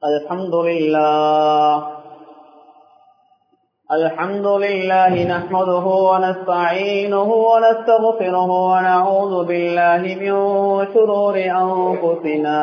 الحمد لله الحمد لله نحمده ونستعينه ونستغفره ونعوذ بالله من شرور أنفسنا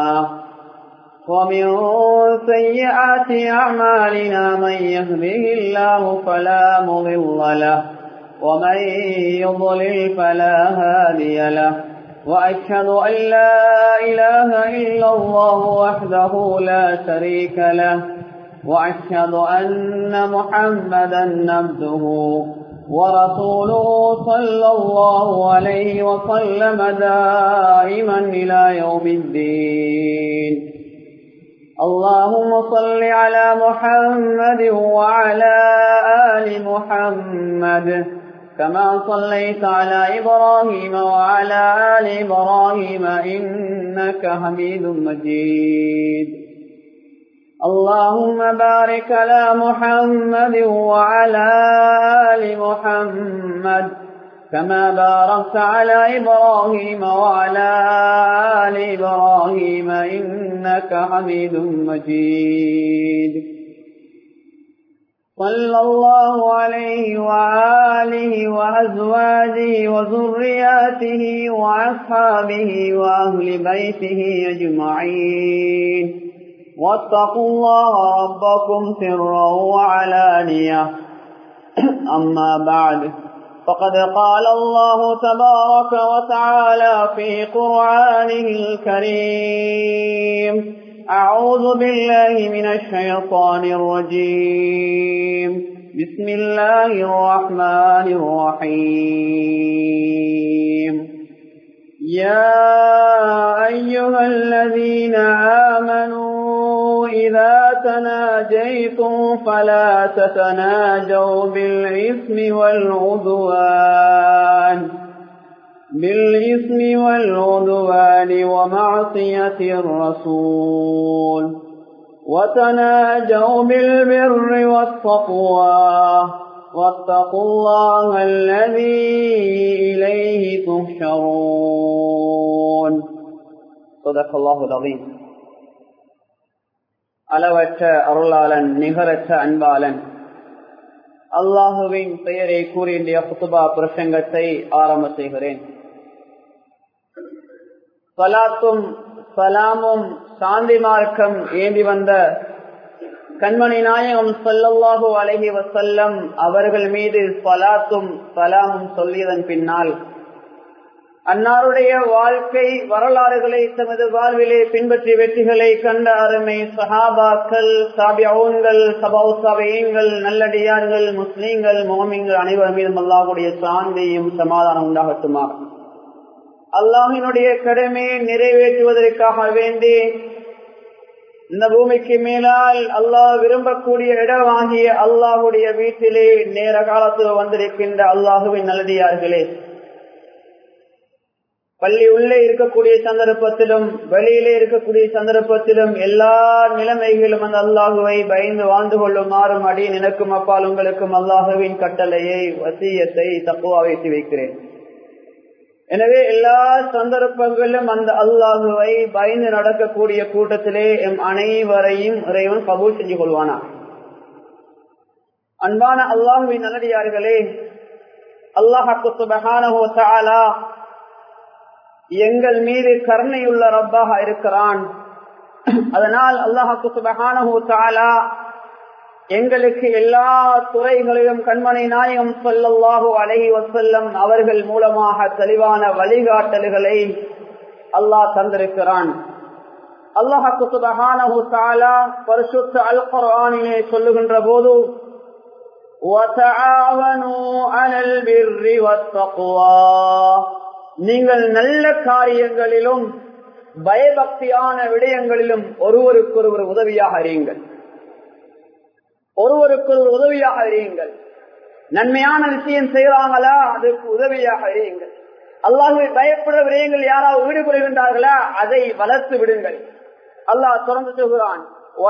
ومن سيئات أعمالنا من يهده الله فلا مضل له ومن يضلل فلا هادي له وأشهد أن لا إله إلا الله وحده لا شريك له وأشهد أن محمدا عبده ورسوله صلى الله عليه وسلم دائما إلى يوم الدين اللهم صل على محمد وعلى آل محمد كما صليت على إبراهيم وعلى آل إبراهيم إنك حميد مجيد اللهم بارك على محمد وعلى آل محمد كما باركت على إبراهيم وعلى آل إبراهيم إنك حميد مجيد صلى الله عليه وآله وأزواجه وذرياته وأصحابه وأهل بيته أجمعين واتقوا الله ربكم سرا وعلانية أما بعد فقد قال الله تبارك وتعالى في قرآنه الكريم أعوذ بالله من الشيطان الرجيم بسم الله الرحمن الرحيم يا أيها الذين آمنوا إذا تناجيتم فلا تتناجوا بالإثم والعدوان بالإثم والعدوان ومعصية الرسول وتناجوا بالبر والتقوى واتقوا الله الذي إليه تحشرون صدق الله العظيم அளவற்ற அருளாளன் நிகரற்ற அன்பாளன் அல்லாஹுவின் பெயரை கூறி இன்றைய புத்துபா பிரசங்கத்தை ஆரம்ப செய்கிறேன் சலாத்தும் சலாமும் சாந்தி மார்க்கம் ஏந்தி வந்த கண்மணி நாயகம் சொல்லல்லாஹு அலஹி வசல்லம் அவர்கள் மீது சலாத்தும் சலாமும் சொல்லியதன் பின்னால் அன்னாருடைய வாழ்க்கை வரலாறுகளை தமது வாழ்விலே பின்பற்றி வெற்றிகளை கண்ட அருமை சஹாபாக்கள் சாபியவுன்கள் சபவு சபையங்கள் நல்லடியார்கள் முஸ்லீம்கள் மோமிங்கள் அனைவர் மீதும் அல்லாஹுடைய சாந்தியும் சமாதானம் உண்டாகட்டுமா அல்லாஹினுடைய கடமையை நிறைவேற்றுவதற்காக வேண்டி இந்த பூமிக்கு மேலால் அல்லாஹ் விரும்பக்கூடிய இடமாகிய அல்லாஹுடைய வீட்டிலே நேர காலத்தில் வந்திருக்கின்ற அல்லாஹுவின் நல்லடியார்களே பள்ளி உள்ளே இருக்கக்கூடிய சந்தர்ப்பத்திலும் வெளியிலே இருக்கக்கூடிய சந்தர்ப்பத்திலும் எல்லா நிலைமைகளும் அந்த அல்லாஹுவை பயந்து வாழ்ந்து கொள்ளுமாறும் அடி நினைக்கும் அப்பால் உங்களுக்கும் அல்லாஹுவின் கட்டளையை வசியத்தை தப்புவா வைத்து வைக்கிறேன் எனவே எல்லா சந்தர்ப்பங்களிலும் அந்த அல்லாஹுவை பயந்து நடக்கக்கூடிய கூட்டத்திலே எம் அனைவரையும் இறைவன் கபூல் செஞ்சு கொள்வானா அன்பான அல்லாஹுவின் நல்லடியார்களே அல்லாஹாக்கு சுபஹானஹோ தாலா எங்கள் மீது கருணையுள்ள ரப்பாக இருக்கிறான் அதனால் அல்லாஹாக்கு சுபஹானஹு தாலா எங்களுக்கு எல்லா துறைகளிலும் கண்மனை நாயகம் சொல்லல்லாஹு அலஹி வசல்லம் அவர்கள் மூலமாக தெளிவான வழிகாட்டல்களை அல்லாஹ் தந்திருக்கிறான் அல்லாஹாக்கு சுபஹானஹு தாலா பரிசுத்த அல் குர்ஆனிலே சொல்லுகின்ற போது وَتَعَاوَنُوا عَلَى الْبِرِّ وَالتَّقْوَى நீங்கள் நல்ல காரியங்களிலும் பயபக்தியான விடயங்களிலும் ஒருவருக்கொருவர் உதவியாக அறியுங்கள் ஒருவருக்கொருவர் உதவியாக அறியுங்கள் நன்மையான விஷயம் செய்வாங்களா அதுக்கு உதவியாக அறியுங்கள் அல்லாஹுவை பயப்படுற விடயங்கள் யாராவது ஈடுபடுகின்றார்களா அதை வளர்த்து விடுங்கள் அல்லாஹ் தொடர்ந்து சொல்கிறான்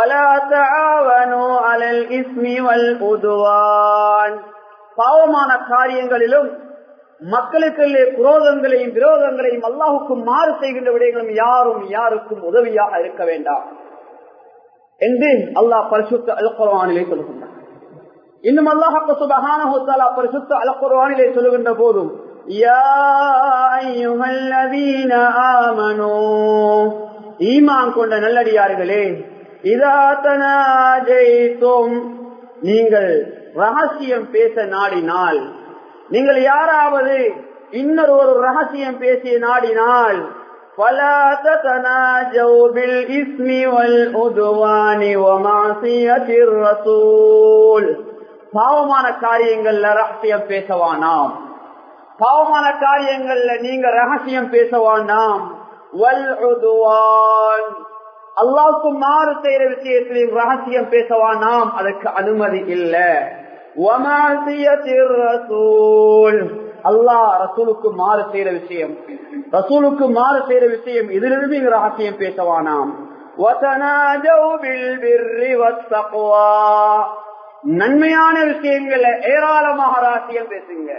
பாவமான காரியங்களிலும் மக்களுக்குள்ளே குரோதங்களையும் விரோதங்களையும் அல்லாஹுக்கும் மாறு செய்கின்ற விடயங்களும் யாரும் யாருக்கும் உதவியாக இருக்க வேண்டாம் என்று அல்லாஹ் பரிசுத்த அல் குர்ஆனிலே சொல்லுகின்றார் இன்னும் அல்லாஹ் சுபஹானஹு தஆலா பரிசுத்த அல் குர்ஆனிலே சொல்லுகின்ற போதும் யா அய்யுஹல்லதீன ஆமனூ ஈமான் கொண்ட நல்லடியார்களே இதா தனாஜைத்தும் நீங்கள் ரகசியம் பேச நாடினால் நீங்கள் யாராவது இன்னொரு ஒரு ரகசியம் பேசிய நாடினால் فلا تتناجوا بالإثم والعدوان ومعصية الرسول பாவமான காரியங்கள்ல ரகசியம் பேசவானாம் பாவமான காரியங்கள்ல நீங்க ரகசியம் பேசவானாம் வல் உதுவான் அல்லாவுக்கு மாறு செய்யற விஷயத்திலையும் ரகசியம் பேசவானாம் அதுக்கு அனுமதி இல்ல அல்லாஹ் ரசூலுக்கு மாறு செய்யற விஷயம் ரசூலுக்கு மாறு செய்யற விஷயம் இதிலிருந்து இங்க ரகசியம் பேசவானாம் நன்மையான விஷயங்கள்ல ஏராளமாக ரகசியம் பேசுங்க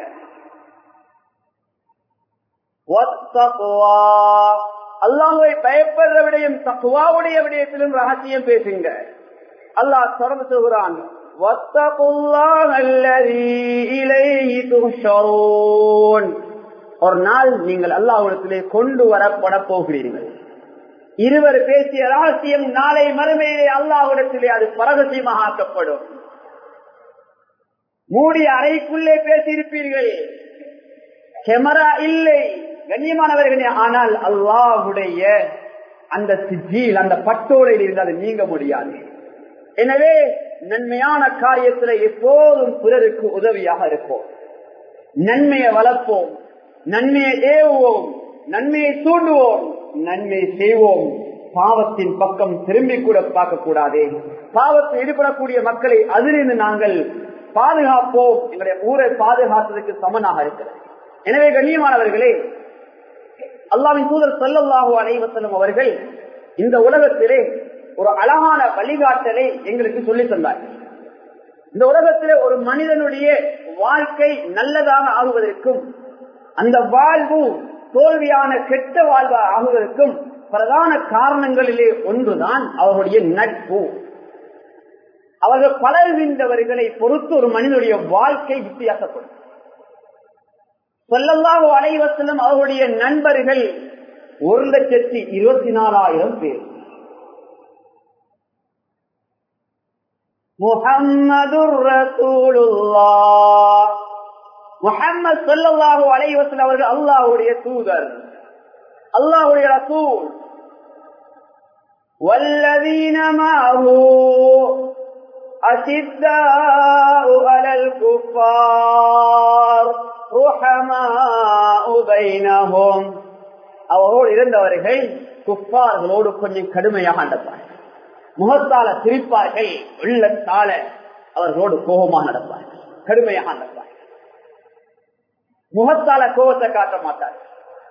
அல்லாஹுவை பயப்படுற விடயம் தக்குவாவுடைய விடயத்திலும் ரகசியம் பேசுங்க அல்லாஹ் தொடர்ந்து சொல்கிறான் ஒரு நாள் நீங்கள் அல்லாஹிடத்திலே கொண்டு வரப்பட போகிறீர்கள் இருவர் பேசிய ரகசியம் நாளை மறுமையிலே அல்லாஹிடத்திலே அது பரகசியமாக ஆக்கப்படும் மூடிய அறைக்குள்ளே பேசியிருப்பீர்கள் கேமரா இல்லை கண்ணியமானவர்களே ஆனால் அல்லாஹுடைய அந்த சிஜியில் அந்த பட்டோடையில் இருந்து அது நீங்க முடியாது எனவே நன்மையான காரியத்தில் எப்போதும் பிறருக்கு உதவியாக இருப்போம் நன்மையை வளர்ப்போம் நன்மையை ஏவுவோம் நன்மையை தூண்டுவோம் நன்மை செய்வோம் பாவத்தின் பக்கம் திரும்பி கூட பார்க்க கூடாதே பாவத்தில் ஈடுபடக்கூடிய மக்களை அதிலிருந்து நாங்கள் பாதுகாப்போம் எங்களுடைய ஊரை பாதுகாத்ததுக்கு சமனாக இருக்கிறது எனவே கண்ணியமானவர்களே அல்லாவின் தூதர் சல்லல்லாஹு அலைவசல்லம் அவர்கள் இந்த உலகத்திலே ஒரு அழகான வழிகாட்டலை எங்களுக்கு சொல்லி தந்தார்கள் இந்த உலகத்திலே ஒரு மனிதனுடைய வாழ்க்கை நல்லதாக ஆகுவதற்கும் அந்த வாழ்வு தோல்வியான கெட்ட வாழ்வு ஆகுவதற்கும் பிரதான காரணங்களிலே ஒன்றுதான் அவருடைய நட்பு அவர்கள் பழகுகின்றவர்களை பொறுத்து ஒரு மனிதனுடைய வாழ்க்கை வித்தியாசப்படும் சொல்லல்லாஹு அலைவசலம் அவருடைய நண்பர்கள் ஒரு லட்சத்தி இருபத்தி நாலாயிரம் பேர் முகம்மது முகம்மது சொல்லல்லாஹு அலைவசல் அவர்கள் அல்லாஹுடைய தூதர் அல்லாஹுடைய ரசூல் والذين معه أشداء على الكفار رحماء بينهم அவரோடு இருந்தவர்கள் குப்பார்களோடு கொஞ்சம் கடுமையாக நடப்பார்கள் முகத்தால சிரிப்பார்கள் உள்ளத்தால அவர்களோடு கோபமாக நடப்பார்கள் கடுமையாக நடப்பார்கள் முகத்தால கோபத்தை காட்ட மாட்டார்கள்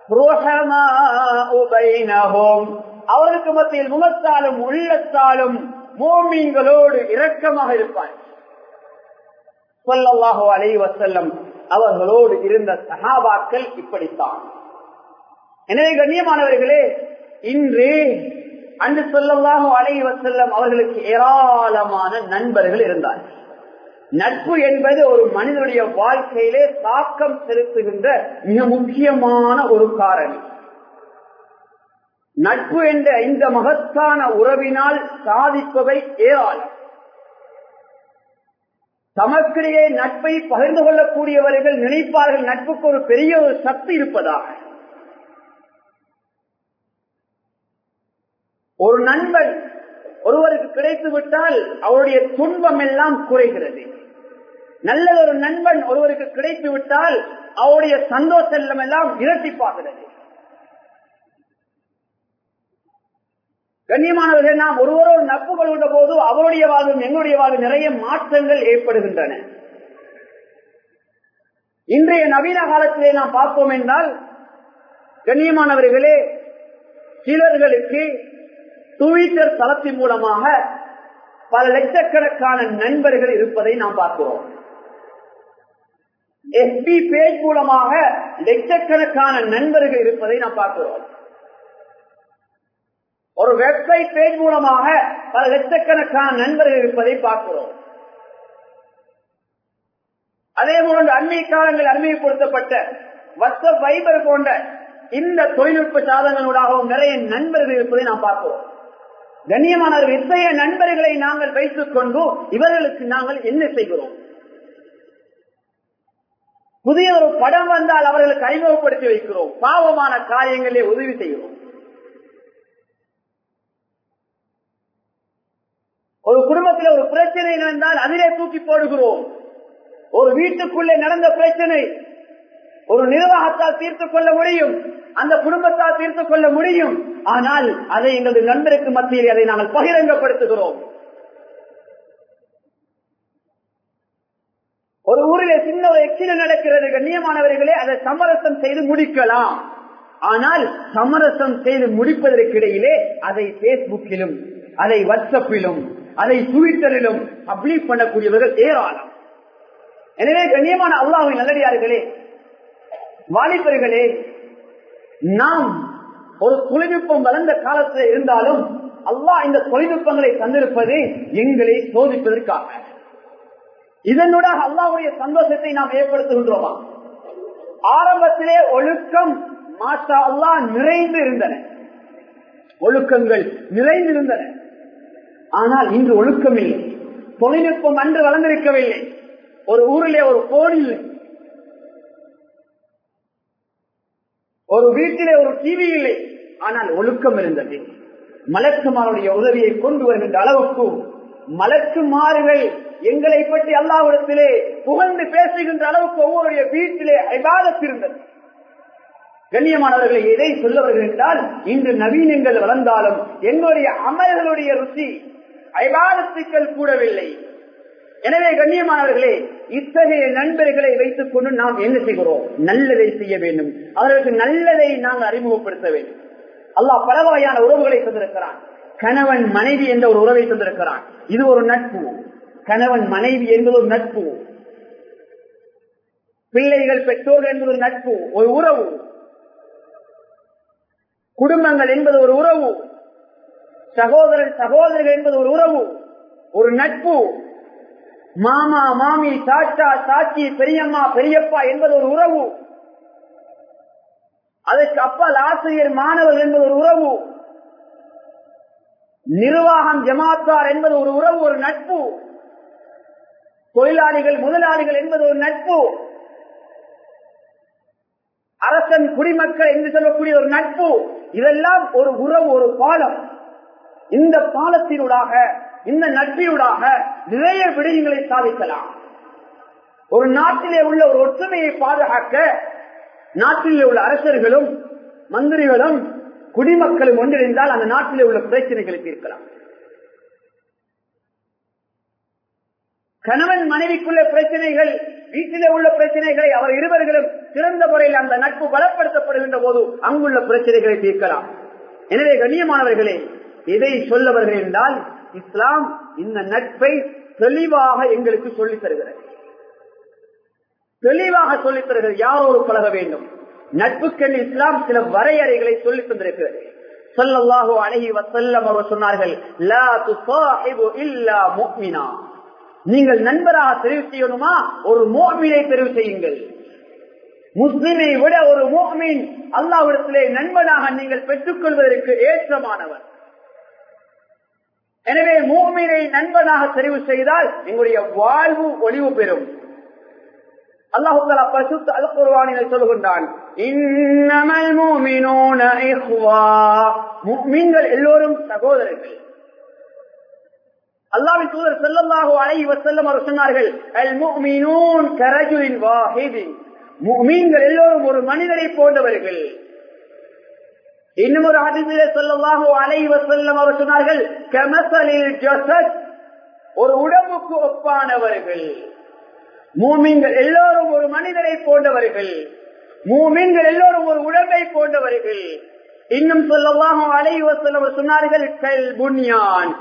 அவருக்கு மத்தியில் முகத்தாலும் உள்ளத்தாலும் மோமீன்களோடு இரக்கமாக இருப்பார்கள் சொல்லல்லாஹோ அலை வசல்லம் அவர்களோடு இருந்த சகாபாக்கள் இப்படித்தான் எனவே கண்ணியமானவர்களே இன்று அன்று சொல்லல்லாஹோ அலை வசல்லம் அவர்களுக்கு ஏராளமான நண்பர்கள் இருந்தார்கள் நட்பு என்பது ஒரு மனிதனுடைய வாழ்க்கையிலே தாக்கம் செலுத்துகின்ற மிக முக்கியமான ஒரு காரணி நட்பு என்ற இந்த மகத்தான உறவினால் சாதிப்பவை ஏராளம் தமக்கிடையே நட்பை பகிர்ந்து கொள்ளக்கூடியவர்கள் நினைப்பார்கள் நட்புக்கு ஒரு பெரிய ஒரு சக்தி இருப்பதாக ஒரு நண்பன் ஒருவருக்கு கிடைத்து விட்டால் அவருடைய துன்பம் எல்லாம் குறைகிறது நல்ல ஒரு நண்பன் ஒருவருக்கு கிடைத்து விட்டால் அவருடைய சந்தோஷம் எல்லாம் இரட்டிப்பாகிறது கண்ணியமானவர்கள் நாம் ஒருவரோடு நட்பு கொள்கின்ற போது அவருடைய வாழ்வும் எங்களுடைய வாழ்வு நிறைய மாற்றங்கள் ஏற்படுகின்றன இன்றைய நவீன காலத்திலே நாம் பார்ப்போம் என்றால் கண்ணியமானவர்களே சிலர்களுக்கு ட்விட்டர் தளத்தின் மூலமாக பல லட்சக்கணக்கான நண்பர்கள் இருப்பதை நாம் பார்க்கிறோம் எஸ்பி பேஜ் மூலமாக லட்சக்கணக்கான நண்பர்கள் இருப்பதை நாம் பார்க்கிறோம் ஒரு வெப்சைட் பேஜ் மூலமாக பல லட்சக்கணக்கான நண்பர்கள் இருப்பதை பார்க்கிறோம் அதே போன்று அண்மை காலங்கள் அண்மைப்படுத்தப்பட்ட வாட்ஸ்அப் வைபர் போன்ற இந்த தொழில்நுட்ப சாதனங்களூடாகவும் நிறைய நண்பர்கள் இருப்பதை நாம் பார்க்கிறோம் கண்ணியமானவர்கள் இத்தகைய நண்பர்களை நாங்கள் வைத்துக் கொண்டு இவர்களுக்கு நாங்கள் என்ன செய்கிறோம் புதிய ஒரு படம் வந்தால் அவர்களுக்கு அறிமுகப்படுத்தி வைக்கிறோம் பாவமான காரியங்களே உதவி செய்கிறோம் ஒரு குடும்பத்தில் ஒரு பிரச்சனை நடந்தால் அதிலே தூக்கி போடுகிறோம் ஒரு வீட்டுக்குள்ளே நடந்த பிரச்சனை ஒரு நிர்வாகத்தால் தீர்த்துக் கொள்ள முடியும் அந்த குடும்பத்தால் தீர்த்துக் கொள்ள முடியும் ஆனால் அதை எங்களது நண்பருக்கு மத்தியில் அதை நாங்கள் பகிரங்கப்படுத்துகிறோம் ஒரு ஊரிலே சின்ன ஒரு எச்சில் நடக்கிறது கண்ணியமானவர்களே அதை சமரசம் செய்து முடிக்கலாம் ஆனால் சமரசம் செய்து முடிப்பதற்கிடையிலே அதை பேஸ்புக்கிலும் அதை வாட்ஸ்அப்பிலும் அதை ட்விட்டரிலும் பப்ளிக் பண்ணக்கூடியவர்கள் ஏராளம் எனவே கண்ணியமான அல்லாஹின் நல்லடியார்களே வாலிபர்களே நாம் ஒரு தொழில்நுட்பம் வளர்ந்த காலத்தில் இருந்தாலும் அல்லாஹ் இந்த தொழில்நுட்பங்களை தந்திருப்பது எங்களை சோதிப்பதற்காக இதனூடாக அல்லாவுடைய சந்தோஷத்தை நாம் ஏற்படுத்துகின்றோமா ஆரம்பத்திலே ஒழுக்கம் மாஷா அல்லா நிறைந்து இருந்தன ஒழுக்கங்கள் நிறைந்திருந்தன ஆனால் இன்று ஒழுக்கம் இல்லை தொழில்நுட்பம் அன்று வளர்ந்திருக்கவில்லை ஒரு ஊரிலே ஒரு போன் இல்லை ஒரு வீட்டிலே ஒரு டிவி இல்லை ஆனால் ஒழுக்கம் இருந்தது மலக்குமாருடைய உதவியை கொண்டு வருகின்ற அளவுக்கு மலக்குமாறுகள் எங்களை பற்றி அல்லாவிடத்திலே புகழ்ந்து பேசுகின்ற அளவுக்கு ஒவ்வொருடைய வீட்டிலே ஐபாதத் இருந்தது கண்ணியமானவர்களை எதை சொல்லவர்கள் என்றால் இன்று நவீனங்கள் வளர்ந்தாலும் எங்களுடைய அமல்களுடைய ருசி ஐபாதத்துக்கள் கூடவில்லை எனவே கண்ணியமானவர்களே இத்தகைய நண்பர்களை வைத்துக் கொண்டு நாம் என்ன செய்கிறோம் நல்லதை செய்ய வேண்டும் அவர்களுக்கு நல்லதை நாங்கள் அறிமுகப்படுத்த வேண்டும் அல்லாஹ் பல வகையான உறவுகளை தந்திருக்கிறான் கணவன் மனைவி என்ற ஒரு உறவை தந்திருக்கிறான் இது ஒரு நட்பு கணவன் மனைவி என்பது ஒரு நட்பு பிள்ளைகள் பெற்றோர்கள் என்பது ஒரு நட்பு ஒரு உறவு குடும்பங்கள் என்பது ஒரு உறவு சகோதரன் சகோதரர்கள் என்பது ஒரு உறவு ஒரு நட்பு மாமா மாமி தாத்தா சாட்சி பெரியம்மா பெரியப்பா என்பது ஒரு உறவு அதற்கு அப்பால் ஆசிரியர் மாணவர்கள் என்பது ஒரு உறவு நிர்வாகம் ஜமாத்தார் என்பது ஒரு உறவு ஒரு நட்பு தொழிலாளிகள் முதலாளிகள் என்பது ஒரு நட்பு அரசன் குடிமக்கள் என்று சொல்லக்கூடிய ஒரு நட்பு இதெல்லாம் ஒரு உறவு ஒரு பாலம் இந்த பாலத்தினூடாக இந்த நட்பினூடாக நிறைய விடயங்களை சாதிக்கலாம் ஒரு நாட்டிலே உள்ள ஒரு ஒற்றுமையை பாதுகாக்க நாட்டிலே உள்ள அரசர்களும் மந்திரிகளும் குடிமக்களும் ஒன்றிணைந்தால் அந்த நாட்டிலே உள்ள பிரச்சனைகளை தீர்க்கலாம் கணவன் மனைவிக்குள்ள பிரச்சனைகள் வீட்டிலே உள்ள பிரச்சனைகளை அவர் இருவர்களும் சிறந்த முறையில் அந்த நட்பு பலப்படுத்தப்படுகின்ற போது அங்குள்ள பிரச்சனைகளை தீர்க்கலாம் எனவே கண்ணியமானவர்களே எதை சொல்லவர்கள் என்றால் இஸ்லாம் இந்த நட்பை தெளிவாக எங்களுக்கு சொல்லித் தருகிறது தெளிவாக சொல்லித் தருகிறது யாரோடு பழக வேண்டும் நட்புக்கென்று இஸ்லாம் சில வரையறைகளை சொல்லித் தந்திருக்கிறது சொல்லல்லாஹோ அழகி வசல்லம் அவர் சொன்னார்கள் லா துசாஹிபு இல்லா முக்மினா நீங்கள் நண்பராக தெரிவு செய்யணுமா ஒரு மோமினை தெரிவு செய்யுங்கள் முஸ்லிமை விட ஒரு மோமின் அல்லாவிடத்திலே நண்பனாக நீங்கள் பெற்றுக் கொள்வதற்கு ஏற்றமானவர் எனவே மூமினை நண்பனாக தெரிவு செய்தால் எங்களுடைய வாழ்வு ஒளிவு பெறும் அல்லாஹுல்லா பரிசுத்த அல் குர்வானில் சொல்கின்றான் இன்னமல் மூமினூன இஹ்வா முஃமின்கள் எல்லோரும் சகோதரர்கள் அல்லாஹ்வின் தூதர் ஸல்லல்லாஹு அலைஹி வஸல்லம் அவர் சொன்னார்கள் அல் முஃமினூன் கரஜுலின் வாஹிதின் முஃமின்கள் எல்லோரும் ஒரு மனிதரை போன்றவர்கள் இன்னும் ஒரு ஹதீஸிலே ஸல்லல்லாஹு அலைஹி வஸல்லம் அவர் சொன்னார்கள் கமஸலில் ஜஸத் ஒரு உடம்புக்கு ஒப்பானவர்கள் மூமின்கள் எல்லோரும் ஒரு மனிதரை போன்றவர்கள் மூமின்கள் எல்லோரும் ஒரு உடம்பை போன்றவர்கள் இன்னும் சொல்லவாக அலைவசல் சொன்னார்கள் கல் புன்யான்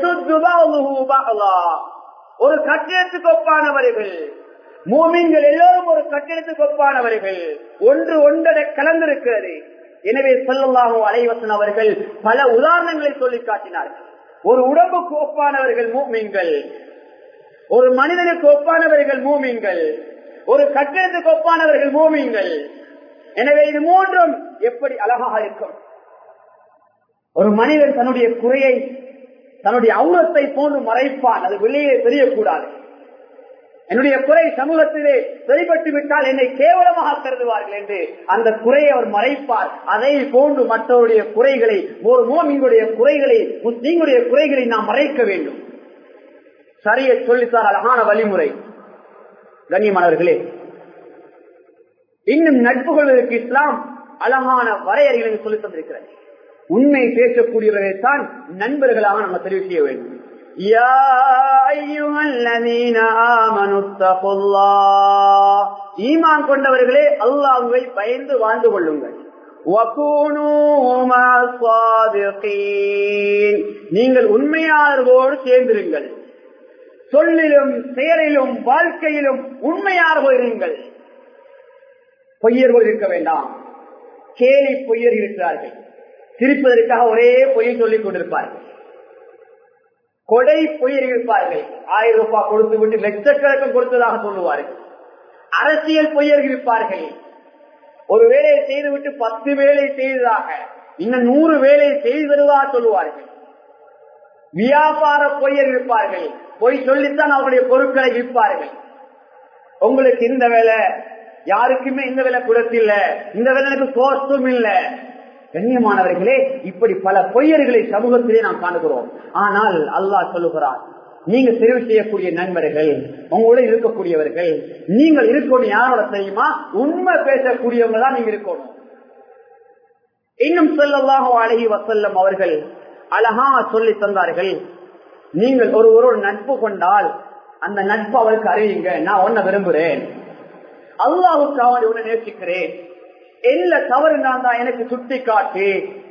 ஒரு கட்டிடத்துக்கு ஒப்பானவர்கள் மூமின்கள் எல்லோரும் ஒரு கட்டிடத்துக்கு ஒப்பானவர்கள் ஒன்று ஒன்றரை கலந்திருக்கிறது எனவே செல்லல்லாஹோ அலைவசன் அவர்கள் பல உதாரணங்களை சொல்லி காட்டினார்கள் ஒரு உடம்புக்கு ஒப்பானவர்கள் மூமீன்கள் ஒரு மனிதனுக்கு ஒப்பானவர்கள் மூமீன்கள் ஒரு கட்டிடத்துக்கு ஒப்பானவர்கள் மூமீன்கள் எனவே இது மூன்றும் எப்படி அழகாக இருக்கும் ஒரு மனிதன் தன்னுடைய குறையை தன்னுடைய அவுரத்தை போன்று மறைப்பான் அது வெளியே தெரியக்கூடாது என்னுடைய குறை சமூகத்திலே வெளிப்பட்டு விட்டால் என்னை கேவலமாக கருதுவார்கள் என்று அந்த குறையை அவர் மறைப்பார் அதை போன்று மற்றவருடைய குறைகளை ஒரு மோமிங்களுடைய குறைகளை முஸ்லீம்களுடைய குறைகளை நாம் மறைக்க வேண்டும் சரிய சொல்லித்தார் அழகான வழிமுறை கண்ணியமானவர்களே இன்னும் நட்பு கொள்வதற்கு இஸ்லாம் அழகான வரையறைகளை சொல்லி தந்திருக்கிறது உண்மை பேசக்கூடியவர்களைத்தான் நண்பர்களாக நம்ம தெரிவு செய்ய வேண்டும் يا أيها الذين آمنوا اتقوا الله ஈமான் கொண்டவர்களே அல்லாஹ்வை பயந்து வாழ்ந்து கொள்ளுங்கள் நீங்கள் உண்மையாளர்களோடு சேர்ந்திருங்கள் சொல்லிலும் செயலிலும் வாழ்க்கையிலும் உண்மையாளர்கள் இருங்கள் பொய்யர்கள் இருக்க வேண்டாம் கேலி பொய்யர் இருக்கிறார்கள் சிரிப்பதற்காக ஒரே பொய்யை சொல்லிக் கொண்டிருப்பார்கள் கொடை பொய்யர் இருப்பார்கள் ஆயிரம் ரூபாய் கொடுத்து விட்டு லட்சக்கணக்கம் கொடுத்ததாக சொல்லுவார்கள் அரசியல் பொய்யர் இருப்பார்கள் ஒரு வேலையை செய்துவிட்டு பத்து வேலை செய்ததாக இன்னும் நூறு வேலை செய்து தருவதாக சொல்லுவார்கள் வியாபார பொய்யர் இருப்பார்கள் பொய் சொல்லித்தான் அவருடைய பொருட்களை விற்பார்கள் உங்களுக்கு இந்த வேலை யாருக்குமே இந்த வேலை குடத்தில்ல இந்த வேலை எனக்கு கோஸ்டும் இல்ல கண்ணியமானவர்களே இப்படி பல பொய்யர்களை சமூகத்திலே நாம் காணுகிறோம் ஆனால் அல்லாஹ் சொல்லுகிறார் நீங்க தெரிவு செய்யக்கூடிய நண்பர்கள் உங்களோட இருக்கக்கூடியவர்கள் நீங்கள் இருக்கணும் யாரோட தெரியுமா உண்மை பேசக்கூடியவங்க தான் நீங்க இருக்கணும் இன்னும் சொல்லலாக அழகி வசல்லம் அவர்கள் அழகா சொல்லி தந்தார்கள் நீங்கள் ஒரு ஒரு நட்பு கொண்டால் அந்த நட்பு அவருக்கு அறிவிங்க நான் ஒன்ன விரும்புறேன் அல்லாவுக்கு அவனை உன்னை நேசிக்கிறேன் என்ன தவறு நான் தான் எனக்கு சுட்டி காட்டு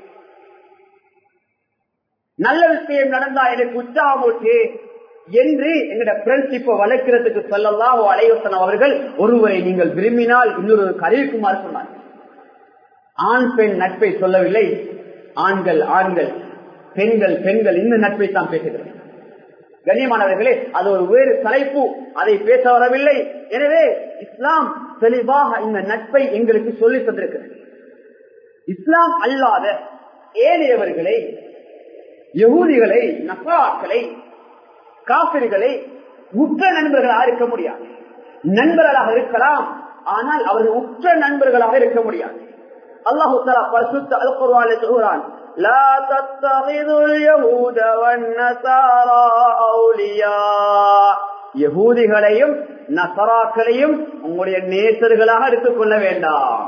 நல்ல விஷயம் நடந்தா எனக்கு உற்சாகமூட்டு என்று எங்கட பிரின்சிப்ப வளர்க்கிறதுக்கு சொல்லலாம் அலைவசன் அவர்கள் ஒருவரை நீங்கள் விரும்பினால் இன்னொரு அறிவிக்குமாறு சொன்னார் ஆண் பெண் நட்பை சொல்லவில்லை ஆண்கள் ஆண்கள் பெண்கள் பெண்கள் இந்த நட்பை தான் பேசுகிறேன் கண்ணியமானவர்களே அது ஒரு வேறு தலைப்பு அதை பேச வரவில்லை எனவே இஸ்லாம் தெளிவாக இந்த நட்பை எங்களுக்கு சொல்லி தந்திருக்கிறது இஸ்லாம் அல்லாத ஏழையவர்களை யகூதிகளை நசராக்களை காப்பிர்களை உற்ற நண்பர்களாக இருக்க முடியாது நண்பர்களாக இருக்கலாம் ஆனால் அவர்கள் உற்ற நண்பர்களாக இருக்க முடியாது அல்லாஹு தலா பரிசுத்த அல் குர்ஆனில் சொல்கிறான் لا تتخذوا اليهود والنصارى أولياء யகூதிகளையும் நசராக்களையும் உங்களுடைய நேசர்களாக எடுத்துக்கொள்ள வேண்டாம்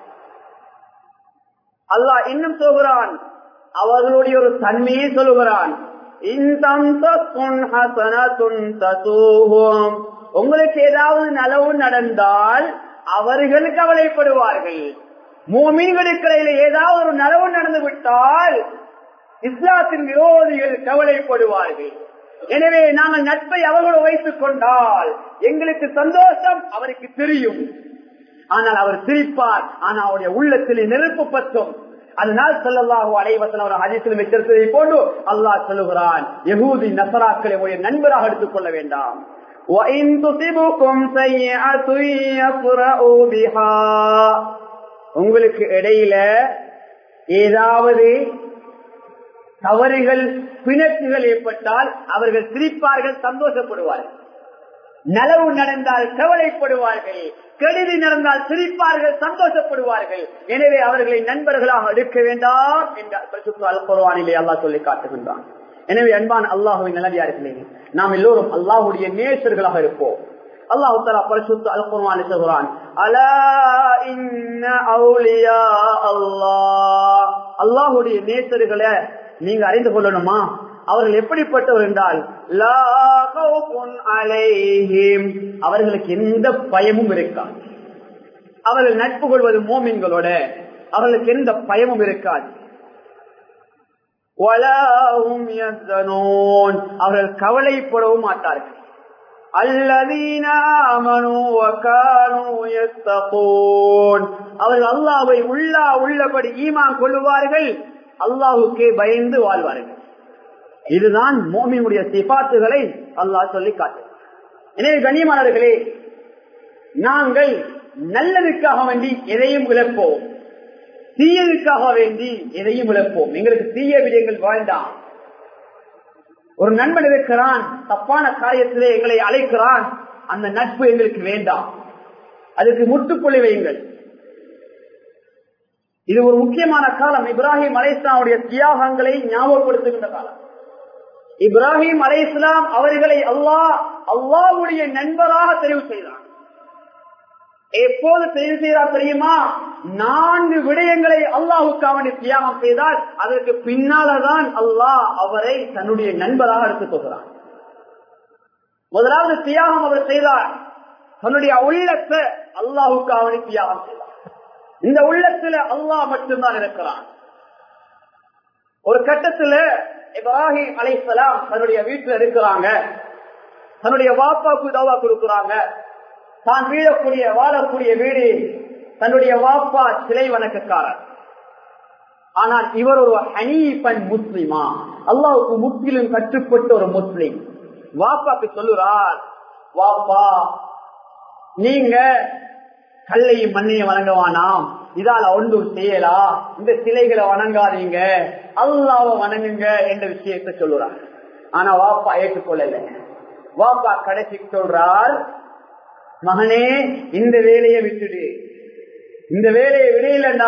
அல்லாஹ் இன்னும் சொல்கிறான் அவர்களுடைய ஒரு தன்மையை சொல்லுகிறான் உங்களுக்கு ஏதாவது நலவு நடந்தால் அவர்கள் கவலைப்படுவார்கள் மூமீன்களுக்கிடையில ஏதாவது ஒரு நலவு நடந்து விட்டால் இஸ்லாத்தின் விரோதிகள் கவலைப்படுவார்கள் எனவே நாங்கள் நட்பை அவர்களோடு வைத்துக் கொண்டால் எங்களுக்கு சந்தோஷம் அவருக்கு தெரியும் ஆனால் அவர் சிரிப்பார் ஆனால் அவருடைய உள்ளத்தில் நெருப்பு பற்றும் அதனால் சொல்லல்லாஹு அலைவசன் அவர் அதிசயம் வச்சிருப்பதை போன்று அல்லாஹ் சொல்லுகிறான் யகூதி நசராக்களை உடைய நண்பராக எடுத்துக் கொள்ள வேண்டாம் உங்களுக்கு இடையில ஏதாவது தவறுகள் பிணக்குகள் ஏற்பட்டால் அவர்கள் சிரிப்பார்கள் சந்தோஷப்படுவார்கள் நலவு நடந்தால் கவலைப்படுவார்கள் கெடுதி நடந்தால் சிரிப்பார்கள் சந்தோஷப்படுவார்கள் எனவே அவர்களை நண்பர்களாக எடுக்க வேண்டாம் என்று அல்குர்வானிலே அல்லாஹ் சொல்லி காட்டுகின்றான் எனவே அன்பான் அல்லாஹுவின் நல்லடியார்களே நாம் எல்லோரும் அல்லாஹுடைய நேசர்களாக இருப்போம் அல்லாஹு தலா பரிசுத்து அல்குர்வானி சொல்கிறான் அலா இன்ன அவுலியா அல்லாஹ் அல்லாஹுடைய நேசர்களை நீங்க அறிந்து கொள்ளணுமா அவர்கள் எப்படிப்பட்டவர் என்றால் அவர்களுக்கு எந்த பயமும் இருக்காது அவர்கள் நட்பு கொள்வது மோமின்களோட அவர்களுக்கு எந்த பயமும் இருக்காது அவர்கள் கவலைப்படவும் மாட்டார்கள் الذين آمنوا وكانوا يتقون அவர்கள் அல்லாஹ்வை உள்ளா உள்ளபடி ஈமான் கொள்ளுவார்கள் அல்லாஹ்வுக்கே பயந்து வாழ்வார்கள் இதுதான் மோமினுடைய சிபாத்துகளை அல்லாஹ் சொல்லி காட்டு எனவே கண்ணியமானவர்களே நாங்கள் நல்லதுக்காக வேண்டி எதையும் இழப்போம் தீயதுக்காக வேண்டி எதையும் இழப்போம் எங்களுக்கு தீய விடயங்கள் வேண்டாம் ஒரு நண்பன் இருக்கிறான் தப்பான காரியத்திலே எங்களை அழைக்கிறான் அந்த நட்பு எங்களுக்கு வேண்டாம் அதுக்கு முட்டுப்புள்ளி வையுங்கள் இது ஒரு முக்கியமான காலம் இப்ராஹிம் அலைஸ்லாமுடைய தியாகங்களை ஞாபகப்படுத்துகின்ற காலம் இப்ராஹிம் அலை இஸ்லாம் அவர்களை அல்லாஹ் அல்லாவுடைய நண்பராக தெரிவு செய்தார் எப்போது தெரிவு செய்தார் தெரியுமா நான்கு விடயங்களை அல்லாஹுக்கு அவனை தியாகம் செய்தால் அதற்கு பின்னால்தான் அல்லாஹ் அவரை தன்னுடைய நண்பராக எடுத்துக் கொள்கிறார் முதலாவது தியாகம் அவர் செய்தார் தன்னுடைய உள்ளத்தை அல்லாஹுக்கு அவனை தியாகம் செய்தார் இந்த உள்ளத்துல அல்லாஹ் மட்டும்தான் இருக்கிறான் ஒரு கட்டத்துல இப்ராஹிம் அலைசலாம் தன்னுடைய வீட்டுல இருக்கிறாங்க தன்னுடைய வாப்பாக்கு தவா கொடுக்கிறாங்க தான் வீழக்கூடிய வாழக்கூடிய வீடு தன்னுடைய வாப்பா சிலை வணக்கக்காரர் ஆனால் இவர் ஒரு ஹனீபன் முஸ்லிமா அல்லாவுக்கு முற்றிலும் கட்டுப்பட்ட ஒரு முஸ்லிம் வாப்பாக்கு சொல்லுறார் வாப்பா நீங்க கல்லையும் மண்ணையும் வணங்குவானாம் இதால ஒன்றும் செய்யலா இந்த சிலைகளை வணங்காதீங்க அல்லாவ வணங்குங்க என்ற விஷயத்தை சொல்லுறார் ஆனா வாப்பா ஏற்றுக்கொள்ளல வாப்பா கடைசி சொல்றார் மகனே இந்த வேலையை விட்டுடு இந்த வேலையை விடையிலண்டா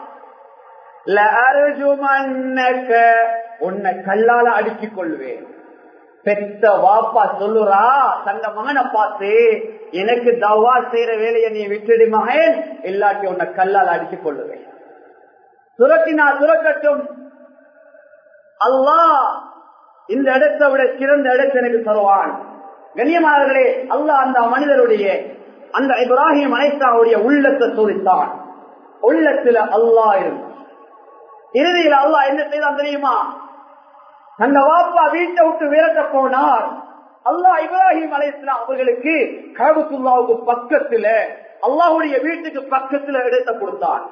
உன்னை கல்லால அடுக்கிக் கொள்வேன் பெத்த வாப்பா சொல்லுறா தந்த மகனை பார்த்து எனக்கு தவா செய்யற வேலையை நீ விட்டுடு மகன் இல்லாட்டி உன்னை கல்லால் அடித்துக் கொள்ளுவேன் துரத்தினா துரக்கட்டும் அல்லா இந்த இடத்தை விட சிறந்த இடத்தை எனக்கு தருவான் கண்ணியமானவர்களே அல்லாஹ் அந்த மனிதருடைய அந்த இப்ராஹிம் அனைத்தாவுடைய உள்ளத்தை சோதித்தான் உள்ளத்துல அல்லாஹ் இருந்தான் இறுதியில் அல்லாஹ் என்ன செய்தான் தெரியுமா அந்த வாப்பா வீட்டை விட்டு விரட்ட போனார் அல்லாஹ் இப்ராஹிம் அலைஸ்லாம் அவர்களுக்கு கபத்துல்லாவுக்கு பக்கத்துல அல்லாஹுடைய வீட்டுக்கு பக்கத்துல இடத்தை கொடுத்தான்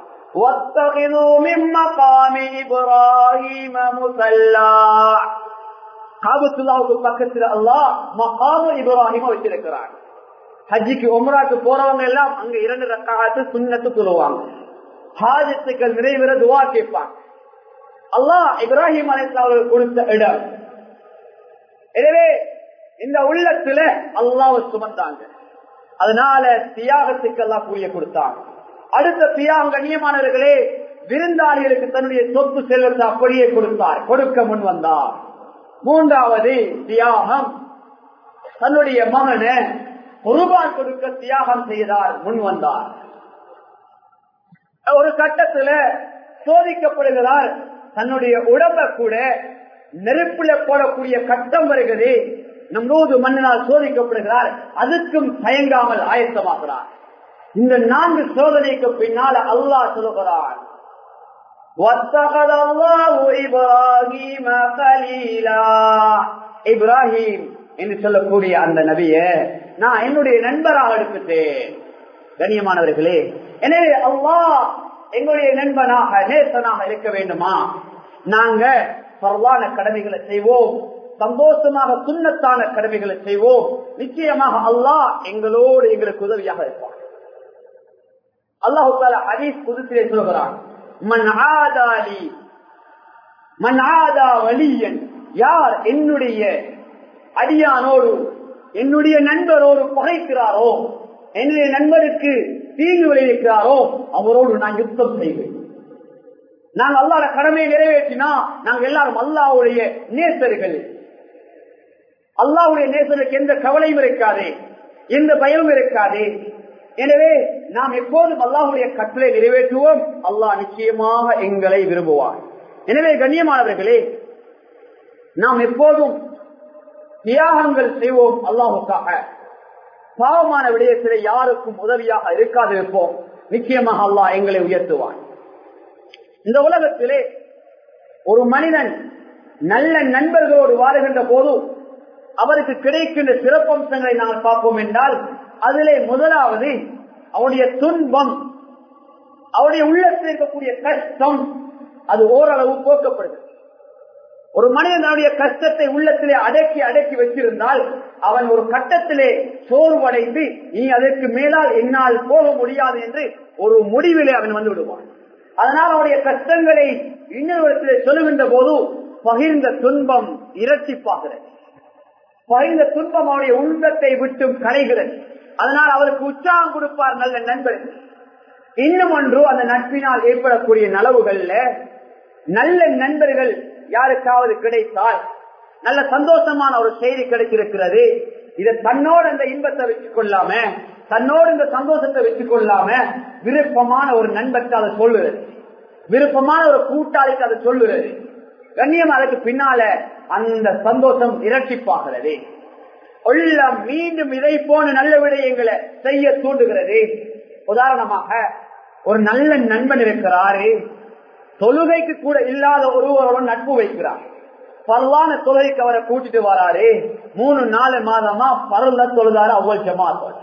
காபத்துல்லாவுக்கு பக்கத்துல அல்லாஹ் மகாம இப்ராஹிம வச்சிருக்கிறான் ஹஜ்ஜிக்கு உம்ராக்கு போறவங்க எல்லாம் அங்க இரண்டு ரக்காத்து சுண்ணத்து சொல்லுவாங்க ஹாஜத்துக்கள் நிறைவேற துவா கேட்பாங்க அல்லாஹ் இப்ராஹிம் அலைஸ்லாம் அவர்கள் கொடுத்த இடம் எனவே இந்த உள்ளத்துல அல்லாவை சுமந்தாங்க அதனால தியாகத்துக்கு எல்லாம் கூலிய கொடுத்தாங்க அடுத்த தியாகம் கண்ணியமானவர்களே விருந்தாளிகளுக்கு தன்னுடைய சொத்து செல்வத்தை அப்படியே கொடுத்தார் கொடுக்க முன் வந்தார் மூன்றாவது தியாகம் தன்னுடைய மகனை குருபான் கொடுக்க தியாகம் செய்தார் முன் வந்தார் ஒரு கட்டத்துல சோதிக்கப்படுகிறார் தன்னுடைய உடம்ப கூட நெருப்புல போடக்கூடிய கட்டம் வருகிறது நம்மோது மன்னனால் சோதிக்கப்படுகிறார் அதுக்கும் தயங்காமல் ஆயத்தமாகிறார் இந்த நான்கு சோதனைக்கு பின்னால அல்லாஹ் சொல்லுகிறான் இப்ராஹிம் என்று சொல்லக்கூடிய அந்த நபிய நான் என்னுடைய நண்பராக எடுத்துட்டேன் கண்ணியமானவர்களே எனவே அல்லாஹ் எங்களுடைய நண்பனாக நேசனாக இருக்க வேண்டுமா நாங்க பரவான கடமைகளை செய்வோம் சந்தோஷமாக சுண்ணத்தான கடமைகளை செய்வோம் நிச்சயமாக அல்லாஹ் எங்களோடு எங்களுக்கு உதவியாக இருப்பார் அல்லாஹு ஹதீஸ் புதுசிலே சொல்கிறான் மன் ஆதாலி மன் ஆதா வலியன் யார் என்னுடைய அடியானோடு என்னுடைய நண்பரோடு பகைக்கிறாரோ என்னுடைய நண்பருக்கு தீங்கு விளைவிக்கிறாரோ அவரோடு நான் யுத்தம் செய்வேன் நாங்கள் அல்லாத கடமையை நிறைவேற்றினா நாங்கள் எல்லாரும் அல்லாவுடைய நேசர்கள் அல்லாவுடைய நேசருக்கு எந்த கவலையும் இருக்காதே எந்த பயமும் இருக்காதே எனவே நாம் எப்போதும் அல்லாஹுடைய கட்டளை நிறைவேற்றுவோம் அல்லாஹ் நிச்சயமாக எங்களை விரும்புவார் எனவே கண்ணியமானவர்களே நாம் எப்போதும் தியாகங்கள் செய்வோம் அல்லாஹுக்காக பாவமான விடயத்திலே யாருக்கும் உதவியாக இருக்காது இருப்போம் நிச்சயமாக அல்லாஹ் எங்களை உயர்த்துவான் இந்த உலகத்திலே ஒரு மனிதன் நல்ல நண்பர்களோடு வாழுகின்ற போது அவருக்கு கிடைக்கின்ற சிறப்பம்சங்களை நாங்கள் பார்ப்போம் என்றால் அதிலே முதலாவது அவருடைய துன்பம் அவருடைய உள்ளத்தில் இருக்கக்கூடிய கஷ்டம் அது ஓரளவு போக்கப்படுது ஒரு மனிதனுடைய கஷ்டத்தை உள்ளத்திலே அடக்கி அடக்கி வச்சிருந்தால் அவன் ஒரு கட்டத்திலே சோர்வடைந்து நீ அதற்கு மேலால் என்னால் போக முடியாது என்று ஒரு முடிவிலே அவன் வந்து விடுவான் அதனால் அவனுடைய கஷ்டங்களை இன்னொருவரத்திலே சொல்லுகின்ற போது பகிர்ந்த துன்பம் இரட்டிப்பாகிறது பகிர்ந்த துன்பம் அவருடைய உள்ளத்தை விட்டு களைகிறது அதனால் அவருக்கு உற்சாகம் கொடுப்பார் நல்ல நண்பர்கள் இன்னும் ஒன்று அந்த நட்பினால் ஏற்படக்கூடிய நலவுகள்ல நல்ல நண்பர்கள் யாருக்காவது கிடைத்தால் நல்ல சந்தோஷமான ஒரு செய்தி கிடைத்திருக்கிறது இதை தன்னோடு அந்த இன்பத்தை வச்சுக் கொள்ளாம தன்னோடு இந்த சந்தோஷத்தை வச்சுக் கொள்ளாம விருப்பமான ஒரு நண்பருக்கு அதை சொல்லுறது விருப்பமான ஒரு கூட்டாளிக்கு அதை சொல்லுறது கண்ணியம் அதுக்கு பின்னால அந்த சந்தோஷம் இரட்டிப்பாகிறது உள்ளம் மீண்டும் இதை போன நல்ல விடயங்களை செய்ய தூண்டுகிறது உதாரணமாக ஒரு நல்ல நண்பன் இருக்கிறாரு தொழுகைக்கு கூட இல்லாத ஒருவருடன் நட்பு வைக்கிறார் பரவான தொழுகைக்கு அவரை கூட்டிட்டு வராரு மூணு நாலு மாதமா பரல தொழுதாரு அவ்வளவு ஜமாத்தோட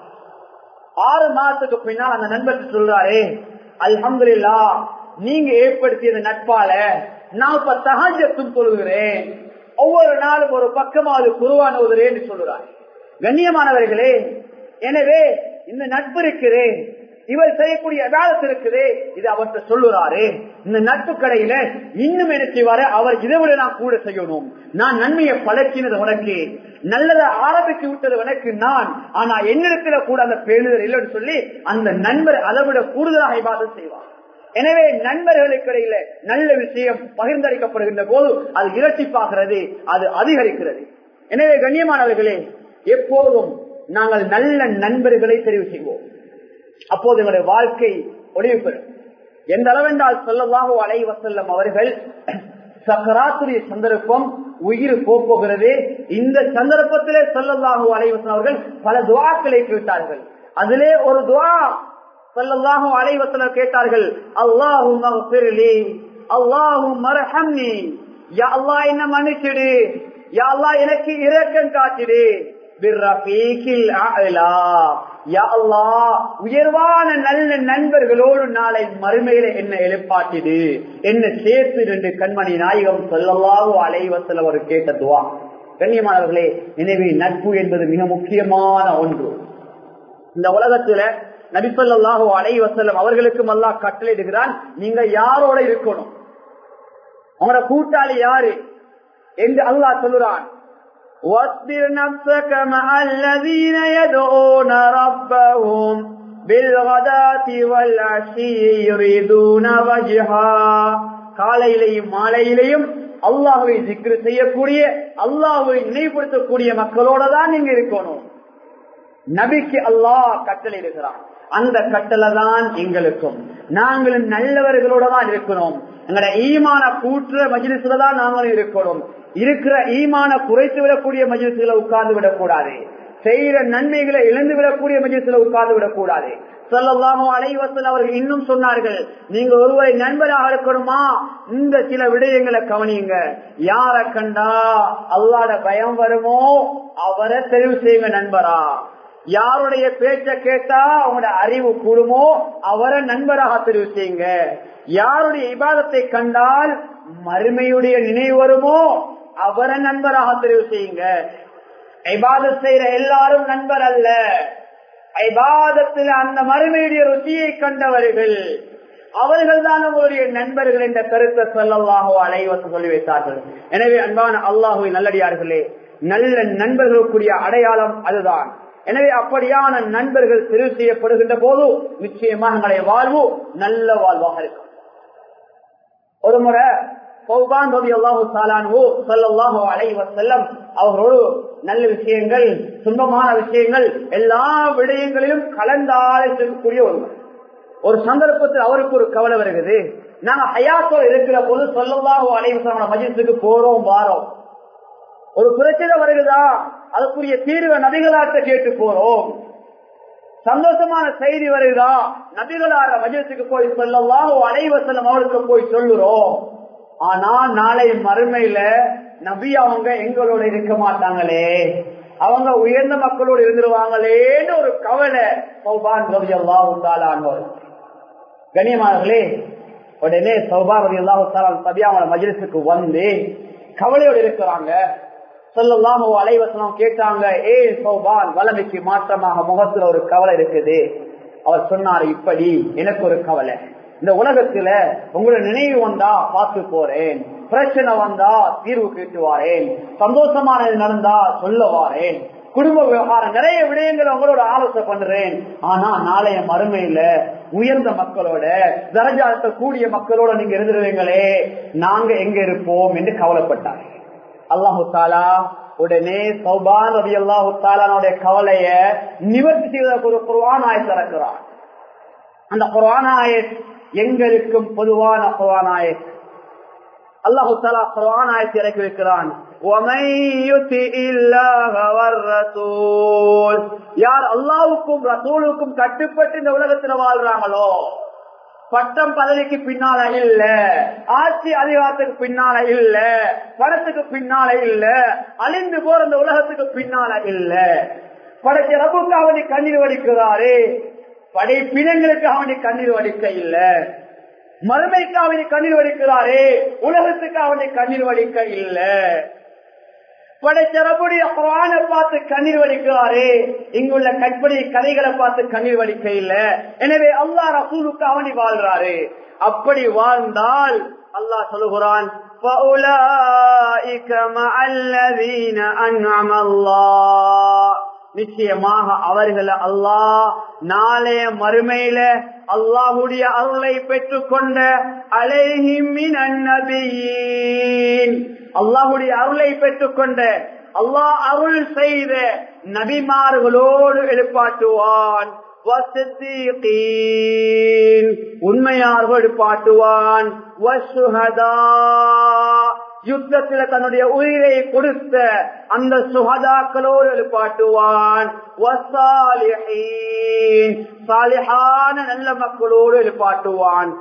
ஆறு மாசத்துக்கு பின்னால் அந்த நண்பர் சொல்றாரு அல்ஹம்துலில்லா நீங்க ஏற்படுத்திய இந்த நட்பால நான் இப்ப சகஜத்தும் தொழுகிறேன் ஒவ்வொரு நாளும் ஒரு பக்கமாவது குருவான என்று சொல்லுறார் கண்ணியமானவர்களே எனவே இந்த நட்பு இருக்கிறேன் இவர் செய்யக்கூடிய அதாலத்து இருக்குது இது அவர்கிட்ட சொல்லுறாரு இந்த நட்பு கடையில இன்னும் என்ன செய்வாரு அவர் இதை விட நான் கூட செய்யணும் நான் நன்மையை பழக்கினது உனக்கு நல்லதை ஆரம்பித்து விட்டது உனக்கு நான் ஆனா என்னிடத்துல கூட அந்த பேணுதல் இல்லைன்னு சொல்லி அந்த நண்பர் அதை விட கூடுதலாக இபாதம் செய்வார் எனவே நண்பர்களுக்கு இடையில நல்ல விஷயம் பகிர்ந்தளிக்கப்படுகின்ற போது அது இரட்டிப்பாகிறது அது அதிகரிக்கிறது எனவே கண்ணியமானவர்களே எப்போதும் நாங்கள் நல்ல நண்பர்களை தெரிவு செய்வோம் அப்போது எங்களுடைய வாழ்க்கை ஒளிவு பெறும் எந்த அளவென்றால் சொல்லவாக அலைவ செல்லும் அவர்கள் சக்கராத்துரிய சந்தர்ப்பம் உயிர் போகிறது இந்த சந்தர்ப்பத்திலே சொல்லல்லாஹு அலைவசன் அவர்கள் பல துவாக்களை கேட்டார்கள் அதிலே ஒரு துவா சொல்லல்லாஹு அலைவசன கேட்டார்கள் அல்லாஹும் அல்லாஹும் மரஹம்னி யா அல்லா என்ன மன்னிச்சிடு யா அல்லா எனக்கு இரக்கம் காட்டிடு உயர்வான நல்ல நண்பர்களோடு நாளை மறுமையில என்ன எழுப்பாட்டிடு என்ன சேர்த்து ரெண்டு கண்மணி நாயகம் சொல்லலாவோ அலைவசல் அவர் கேட்ட துவா கண்ணியமானவர்களே எனவே நட்பு என்பது மிக முக்கியமான ஒன்று இந்த உலகத்துல நபிசல்லாஹோ அலைவசல்லம் அவர்களுக்கும் அல்லா கட்டளையிடுகிறான் நீங்க யாரோட இருக்கணும் உங்களோட கூட்டாளி யாரு என்று அல்லாஹ் சொல்லுறான் واصبر نفسك مع الذين يدعون ربهم بالغداة والعشي يريدون وجها காலையிலையும் மாலையிலையும் அல்லாஹுவை திக்ரு செய்யக்கூடிய அல்லாஹுவை நினைவுபடுத்தக்கூடிய மக்களோட தான் நீங்க இருக்கணும் நபிக்கு அல்லாஹ் கட்டளையிடுகிறான் அந்த கட்டளை தான் எங்களுக்கும் நாங்களும் நல்லவர்களோட தான் இருக்கணும் எங்களோட ஈமான கூற்ற மஜிலிசுல தான் நாங்களும் இருக்கணும் இருக்கிற ஈமான குறைத்து விடக்கூடிய மஜிலிசுல உட்கார்ந்து விடக்கூடாது செய்யற நன்மைகளை இழந்து விடக்கூடிய மஜிலிசுல உட்கார்ந்து விடக்கூடாது சொல்லலாமோ அலைவசல் அவர்கள் இன்னும் சொன்னார்கள் நீங்க ஒருவரை நண்பராக இருக்கணுமா இந்த சில விடயங்களை கவனியுங்க யார கண்டா அல்லாட பயம் வருமோ அவரை தெரிவு செய்யுங்க நண்பரா யாருடைய பேச்ச கேட்டா அவங்களோட அறிவு கூடுமோ அவரை நண்பராக தெரிவு செய்யுங்க யாருடைய இபாதத்தை கண்டால் மறுமையுடைய நினைவு வருமோ அவரை நண்பராக தெரிவு செய்யுங்க ஐபாதத் செய்யற எல்லாரும் நண்பர் அல்ல ஐபாதத்தில் அந்த மறுமையுடைய ருச்சியை கண்டவர்கள் அவர்கள் தான் உங்களுடைய நண்பர்கள் என்ற கருத்தை சொல்லல்லாஹோ அலைவச சொல்லி வைத்தார்கள் எனவே அன்பான அல்லாஹுவை நல்லடியார்களே நல்ல நண்பர்களுக்குரிய அடையாளம் அதுதான் எனவே அப்படியான நண்பர்கள் தெரிவு செய்யப்படுகின்ற போது நிச்சயமாக எங்களுடைய வாழ்வு நல்ல வாழ்வாக இருக்கும் ஒரு முறை அவர்களோடு நல்ல விஷயங்கள் துன்பமான விஷயங்கள் எல்லா விடயங்களிலும் கலந்து ஆலோசிக்கக்கூடிய ஒருவர் ஒரு சந்தர்ப்பத்தில் அவருக்கு ஒரு கவலை வருகிறது நாங்க ஹயாத்தோ இருக்கிற போது சொல்லலாக அலைவசமான மஜித்துக்கு போறோம் வாரோம் ஒரு பிரச்சனை வருகிறதா அதுக்குரிய தீர்வை நபிகளாட்ட கேட்டு போறோம் சந்தோஷமான செய்தி வருகிறா நபிகளார மஜத்துக்கு போய் சொல்லலாம் அனைவசலம் அவளுக்கு போய் சொல்லுறோம் ஆனா நாளை மறுமையில நபி அவங்க எங்களோட இருக்க மாட்டாங்களே அவங்க உயர்ந்த மக்களோடு இருந்துருவாங்களேன்னு ஒரு கவலை சௌபான் ரவி அல்லாஹாலானோர் கண்ணியமானவர்களே உடனே சௌபான் ரவி அல்லாஹாலான் சபி அவங்கள மஜிலிசுக்கு வந்து கவலையோடு இருக்கிறாங்க சொல்லலாம் அலைவசனம் கேட்டாங்க ஏ சௌபான் வளமைக்கு மாற்றமாக முகத்துல ஒரு கவலை இருக்குது அவர் சொன்னார் இப்படி எனக்கு ஒரு கவலை இந்த உலகத்துல உங்களோட நினைவு வந்தா பார்த்து போறேன் பிரச்சனை வந்தா தீர்வு கேட்டு வாரேன் சந்தோஷமானது நடந்தா சொல்ல வாரேன் குடும்ப விவகாரம் நிறைய விடயங்களை உங்களோட ஆலோசனை பண்றேன் ஆனா நாளைய மறுமையில உயர்ந்த மக்களோட தரஜாத்த கூடிய மக்களோட நீங்க இருந்துருவீங்களே நாங்க எங்க இருப்போம் என்று கவலைப்பட்டாங்க அல்லாஹு தாலா உடனே சௌபான் ரவி அல்லாஹு தாலானுடைய கவலைய நிவர்த்தி செய்வதற்கு ஒரு குர்வான் ஆயத் இறக்குறான் அந்த குர்வான் ஆயத் எங்களுக்கும் பொதுவான குர்வான் ஆயத் அல்லாஹு தாலா குர்வான் ஆயத்தை இறக்கி வைக்கிறான் யார் அல்லாவுக்கும் ரசூலுக்கும் கட்டுப்பட்டு இந்த உலகத்துல வாழ்றாங்களோ பட்டம் பதவிக்கு பின்னால இல்ல ஆட்சி அதிகாரத்துக்கு பின்னால இல்ல பணத்துக்கு பின்னால இல்ல அழிந்து போற இந்த உலகத்துக்கு பின்னால இல்ல படைச்ச ரபுக்கு அவனை கண்ணீர் வடிக்கிறாரு படைப்பினங்களுக்கு அவனை கண்ணீர் வடிக்க இல்ல மறுமைக்கு அவனை கண்ணீர் வடிக்கிறாரே உலகத்துக்கு அவனை கண்ணீர் வடிக்க இல்ல படைச்சரப்புடைய குரான பார்த்து கண்ணீர் வடிக்கிறாரே இங்குள்ள கற்பனை கதைகளை பார்த்து கண்ணீர் வடிக்க இல்ல எனவே அல்லா ரசூலுக்கு அவனி வாழ்றாரு அப்படி வாழ்ந்தால் அல்லாஹ் சொல்லுகிறான் நிச்சயமாக அவர்களை அல்லாஹ் நாளைய மறுமையில அல்லாஹுடைய அருளை பெற்றுக்கொண்ட அலைஹிமின் அல்லாஹுடைய அருளை பெற்றுக்கொண்ட அல்லாஹ் அருள் செய்த நபிமார்களோடு எழுப்பாட்டுவான் உண்மையார்கள் எழுப்பாட்டுவான் யுத்தத்துல தன்னுடைய உயிரை கொடுத்த அந்த சுகதாக்களோடு எழுப்பாட்டுவான் சாலிஹான நல்ல மக்களோடு எழுப்பாட்டுவான்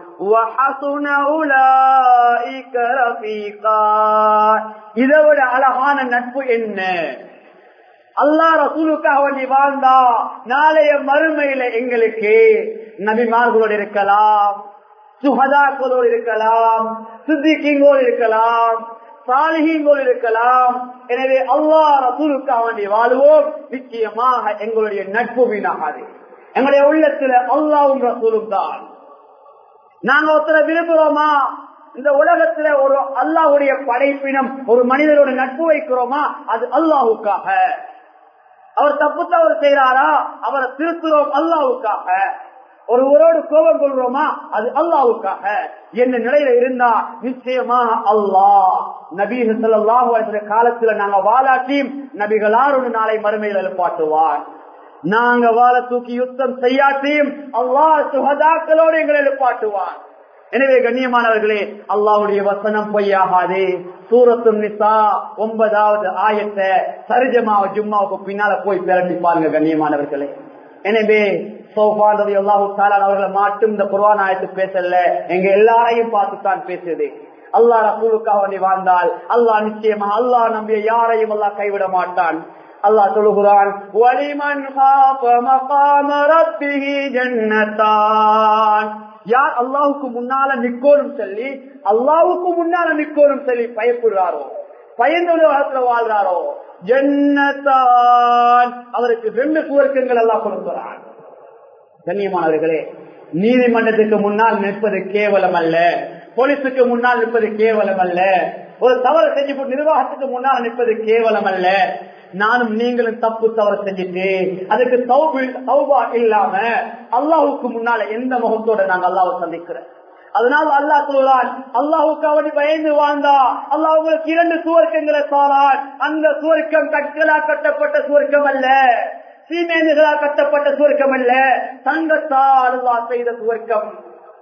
இதை விட அழகான நட்பு என்ன அல்லா ரசூலுக்காக வேண்டி வாழ்ந்தா நாளைய மறுமையில எங்களுக்கு நபிமார்களோடு இருக்கலாம் சுகதாக்களோடு இருக்கலாம் சித்திகிங்கோடு இருக்கலாம் சாலிகிங்கோடு இருக்கலாம் எனவே அல்லா ரசூலுக்காக வேண்டி வாழ்வோம் நிச்சயமாக எங்களுடைய நட்பு வீணாகாது எங்களுடைய உள்ளத்துல அல்லாவும் ரசூலும் தான் நாங்க ஒருத்தரை விரும்புறோமா இந்த உலகத்துல ஒரு அல்லாஹுடைய படைப்பினம் ஒரு மனிதரோட நட்பு வைக்கிறோமா அது அல்லாஹுக்காக அவர் தப்பு தவறு செய்யறாரா அவரை திருத்துறோம் அல்லாவுக்காக ஒருவரோடு கோபம் கொள்றோமா அது அல்லாவுக்காக என்ன நிலையில இருந்தா நிச்சயமாக அல்லாஹ் நபீக செல்லாஹு காலத்துல நாங்க வாலாட்டியும் நபிகளாரோடு நாளை மறுமையில் எழுப்பாட்டுவார் நாங்க வாழ தூக்கி யுத்தம் செய்யாட்டியும் அல்லாஹ் சுகதாக்களோடு எங்களை எழுப்பாட்டுவார் எனவே கண்ணியமானவர்களே அல்லாவுடைய வசனம் பொய்யாகாது சூரத்து நிசா ஒன்பதாவது ஆயத்தை சரிஜமாவ ஜும்மாவுக்கு பின்னால போய் பிறட்டி பாருங்க கண்ணியமானவர்களே எனவே சோஃபான் அல்லாஹு தாலான் அவர்களை மாட்டும் இந்த குர்வான் ஆயத்து பேசல எங்க எல்லாரையும் பார்த்து தான் பேசுது அல்லாஹ் ரசூலுக்காக வேண்டி வாழ்ந்தால் அல்லாஹ் நிச்சயமா அல்லாஹ் நம்பிய யாரையும் அல்லாஹ் கைவிட மாட்டான் அல்லாஹ் சொல்லுகிறான் வலிமன் மகாம ரப்பிஹி ஜன்னத்தான் யார் அல்லாவுக்கு முன்னால நிக்கோரும் சொல்லி அல்லாவுக்கு முன்னால நிக்கோரும் சொல்லி பயப்படுறாரோ பயந்த உலகத்துல வாழ்றாரோ ஜன்னத்தான் அவருக்கு ரெண்டு சுவர்க்கங்கள் எல்லாம் கொடுக்கிறான் கண்ணியமானவர்களே நீதிமன்றத்துக்கு முன்னால் நிற்பது கேவலம் அல்ல போலீஸுக்கு முன்னால் நிற்பது கேவலம் அல்ல ஒரு தவறு செஞ்சு நிர்வாகத்துக்கு முன்னால் நிற்பது கேவலம் அல்ல நானும் நீங்களும் தப்பு தவறு செஞ்சுட்டு அதுக்கு சௌபா இல்லாம அல்லாஹுக்கு முன்னால எந்த முகத்தோட நாங்க அல்லாஹ் சந்திக்கிறோம் அதனால அல்லாஹ் சொல்றான் அல்லாஹுக்கு அவனை பயந்து வாழ்ந்தா அல்லாஹ் உங்களுக்கு இரண்டு சுவர்க்கங்களை சாரான் அந்த சுவர்க்கம் கற்களால் கட்டப்பட்ட சுவர்க்கம் அல்ல சீமேந்துகளால் கட்டப்பட்ட சுவர்க்கம் அல்ல தங்கத்தால் அல்லாஹ் செய்த சுவர்க்கம்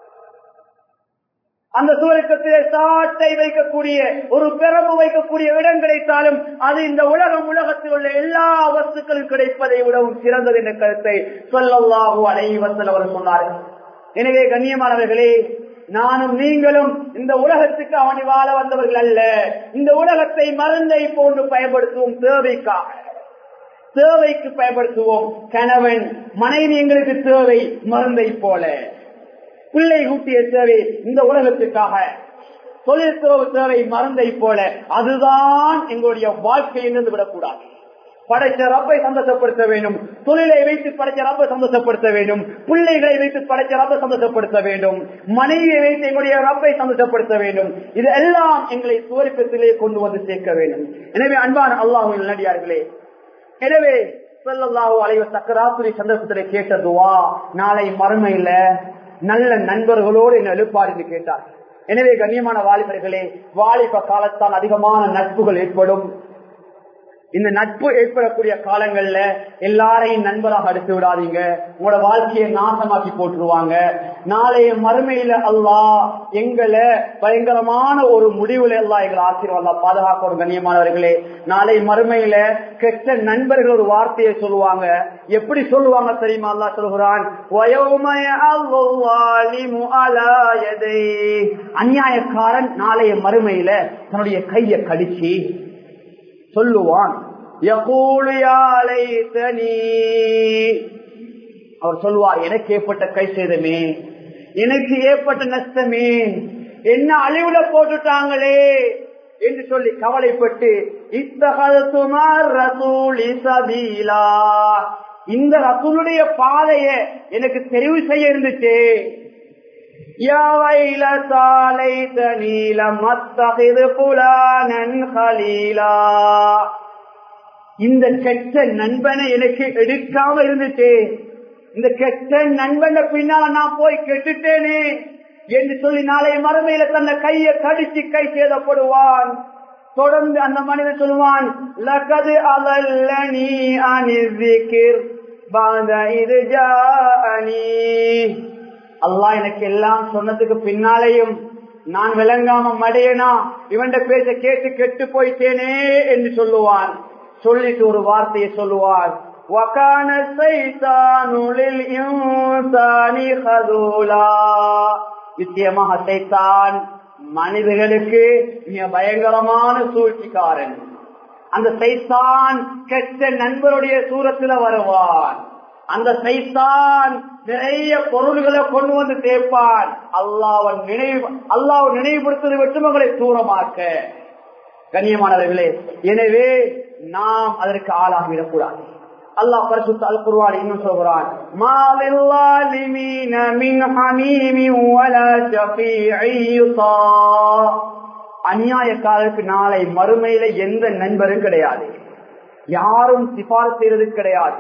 அந்த சுவர்க்கத்திலே சாட்டை வைக்கக்கூடிய ஒரு பெரம்பு வைக்கக்கூடிய இடம் கிடைத்தாலும் அது இந்த உலகம் உலகத்தில் உள்ள எல்லா வஸ்துக்களும் கிடைப்பதை விடவும் சிறந்தது என்ற கருத்தை சொல்லல்லாஹு அலைவசல் அவர் சொன்னார்கள் எனவே கண்ணியமானவர்களே நானும் நீங்களும் இந்த உலகத்துக்கு அவனை வாழ வந்தவர்கள் அல்ல இந்த உலகத்தை மருந்தை போன்று பயன்படுத்துவோம் தேவைக்காக தேவைக்கு பயன்படுத்துவோம் கணவன் மனைவி எங்களுக்கு தேவை மருந்தை போல பிள்ளை ஊட்டிய தேவை இந்த உலகத்துக்காக தொழில்துறவு தேவை மருந்தை போல அதுதான் எங்களுடைய வாழ்க்கையிலிருந்து விடக்கூடாது படைச்ச ரப்பை சந்தோஷப்படுத்த வேண்டும் தொழிலை வைத்து படைச்ச ரப்பை சந்தோஷப்படுத்த வேண்டும் பிள்ளைகளை வைத்து படைச்ச ரப்பை சந்தோஷப்படுத்த வேண்டும் மனைவியை வைத்து எங்களுடைய ரப்பை சந்தோஷப்படுத்த வேண்டும் இது எல்லாம் எங்களை சுவரிப்பத்திலே கொண்டு வந்து சேர்க்க வேண்டும் எனவே அன்பான அல்லாஹு நடிகார்களே எனவே சொல்லல்லாஹோ அலைவ சக்கராத்துரி சந்தர்ப்பத்திலே கேட்ட துவா நாளை மறுமையில நல்ல நண்பர்களோடு என்ன எழுப்பார் என்று கேட்டார் எனவே கண்ணியமான வாலிபர்களே வாலிப காலத்தால் அதிகமான நட்புகள் ஏற்படும் இந்த நட்பு ஏற்படக்கூடிய காலங்கள்ல எல்லாரையும் நண்பராக எடுத்து விடாதீங்க உங்களோட வாழ்க்கையை நாசமாக்கி போட்டுருவாங்க நாளைய மறுமையில அல்லா எங்களை பயங்கரமான ஒரு முடிவுல எல்லாம் எங்களை ஆசீர்வாதா பாதுகாக்க ஒரு கண்ணியமானவர்களே நாளை மறுமையில கெட்ட நண்பர்கள் ஒரு வார்த்தையை சொல்லுவாங்க எப்படி சொல்லுவாங்க தெரியுமா அல்லா சொல்கிறான் அநியாயக்காரன் நாளைய மறுமையில தன்னுடைய கையை கடிச்சு சொல்லுவான் அவர் சொல்லுவார் எனக்கு ஏற்பட்ட கை சேதமே எனக்கு ஏற்பட்ட நஷ்டமே என்ன அழிவுல போட்டுட்டாங்களே என்று சொல்லி கவலைப்பட்டு இத்தகத்துமார் ரசூலி சபீலா இந்த ரசூலுடைய பாதைய எனக்கு தெரிவு செய்ய இருந்துச்சு இந்த கெட்ட நண்பனை எனக்கு எடுக்காம இருந்துச்சு இந்த கெட்ட நண்பனை பின்னால நான் போய் கெட்டுட்டேனே என்று சொல்லி நாளை மறுமையில தன்னை கையை கடிச்சு கை சேதப்படுவான் தொடர்ந்து அந்த மனிதன் சொல்லுவான் லகது அலல்ல நீ அனிர்விக்கிர் பாத இது ஜானி அல்லாஹ் எனக்கு எல்லாம் சொன்னதுக்கு பின்னாலேயும் நான் விளங்காம மடையனா இவன் பேச கேட்டு கெட்டு போயிட்டேனே என்று சொல்லுவான் சொல்லிட்டு ஒரு வார்த்தையை சொல்லுவார் وَكَانَ الشَّيْطَانُ لِلْإِنسَانِ خَذُولًا நிச்சயமாக சைத்தான் மனிதர்களுக்கு மிக பயங்கரமான சூழ்ச்சிக்காரன் அந்த சைத்தான் கெட்ட நண்பருடைய சூரத்துல வருவான் அந்த சைத்தான் நிறைய பொருள்களை கொண்டு வந்து தேய்ப்பான் அல்லாவன் நினைவு அல்லாஹ் நினைவுபடுத்துவது வெற்றுமகளை தூரமாக்க கண்ணியமானவர்களே எனவே நாம் அதற்கு ஆளாகிவிடக்கூடாது அல்லாஹ் பரிசுத்த அல் குர்வான் இன்னும் சொல்கிறான் அநியாயக்காரருக்கு நாளை மறுமையில எந்த நண்பரும் கிடையாது யாரும் சிபார் செய்யறது கிடையாது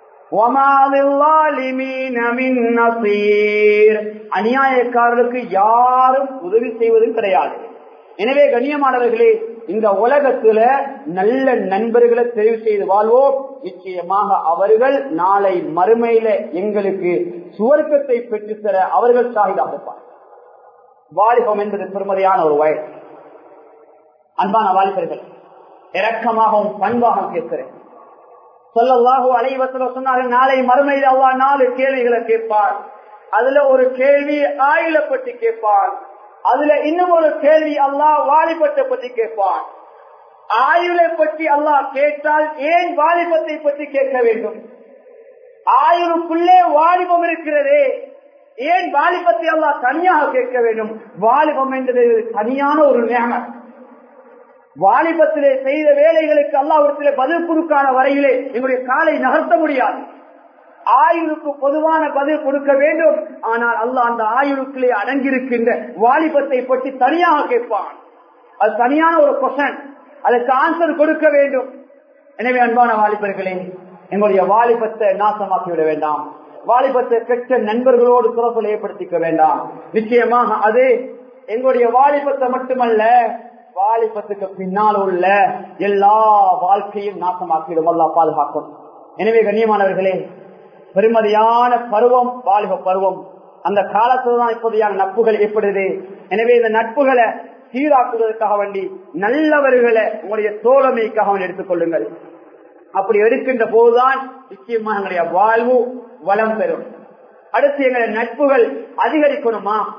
அநியாயக்காரர்களுக்கு யாரும் உதவி செய்வதும் கிடையாது எனவே கண்ணியமானவர்களே இந்த உலகத்துல நல்ல நண்பர்களை தெரிவு செய்து வாழ்வோம் நிச்சயமாக அவர்கள் நாளை மறுமையில எங்களுக்கு சுவர்க்கத்தை பெற்றுத்தர அவர்கள் சாகிதாக இருப்பார் வாலிபம் என்பது பெருமதியான ஒரு வயது அன்பான வாலிபர்கள் இரக்கமாகவும் பண்பாகவும் கேட்கிறேன் சொல்லல்லாஹோ அலைவத்துல சொன்னார்கள் நாளை மறுமையில் அவ்வா நாலு கேள்விகளை கேட்பார் அதுல ஒரு கேள்வி ஆயுள பற்றி கேட்பான் அதுல இன்னும் ஒரு கேள்வி அல்லாஹ் வாலிபத்தை பற்றி கேட்பான் ஆயுளை பற்றி அல்லாஹ் கேட்டால் ஏன் வாலிபத்தை பற்றி கேட்க வேண்டும் ஆயுளுக்குள்ளே வாலிபம் இருக்கிறதே ஏன் வாலிபத்தை அல்லாஹ் தனியாக கேட்க வேண்டும் வாலிபம் என்பது தனியான ஒரு நியமம் வாலிபத்திலே செய்த வேலைகளுக்கு அல்லாவிடத்திலே பதில் கொடுக்கான வரையிலே எங்களுடைய காலை நகர்த்த முடியாது ஆயுளுக்கு பொதுவான பதில் கொடுக்க வேண்டும் ஆனால் அல்லாஹ் அந்த ஆயுளுக்குள்ளே அடங்கியிருக்கின்ற வாலிபத்தை பற்றி தனியாக கேட்பான் அது தனியான ஒரு கொஷன் அதுக்கு ஆன்சர் கொடுக்க வேண்டும் எனவே அன்பான வாலிபர்களே எங்களுடைய வாலிபத்தை நாசமாக்கி விட வேண்டாம் வாலிபத்தை கெட்ட நண்பர்களோடு துறப்புல ஏற்படுத்திக்க வேண்டாம் நிச்சயமாக அது எங்களுடைய வாலிபத்தை மட்டுமல்ல வாலிபத்துக்கு பின்னால் உள்ள எல்லா வாழ்க்கையும் நாசமாக்கிடும் அல்லா பாதுகாக்கும் எனவே கண்ணியமானவர்களே பெருமதியான பருவம் வாலிப பருவம் அந்த காலத்துல தான் இப்போதையான நட்புகள் ஏற்படுது எனவே இந்த நட்புகளை சீராக்குவதற்காக வேண்டி நல்லவர்களை உங்களுடைய தோழமைக்காக வேண்டி எடுத்துக்கொள்ளுங்கள் அப்படி எடுக்கின்ற போதுதான் நிச்சயமா எங்களுடைய வாழ்வு வளம் பெறும் அடுத்து எங்களுடைய நட்புகள் அதிகரிக்கணுமா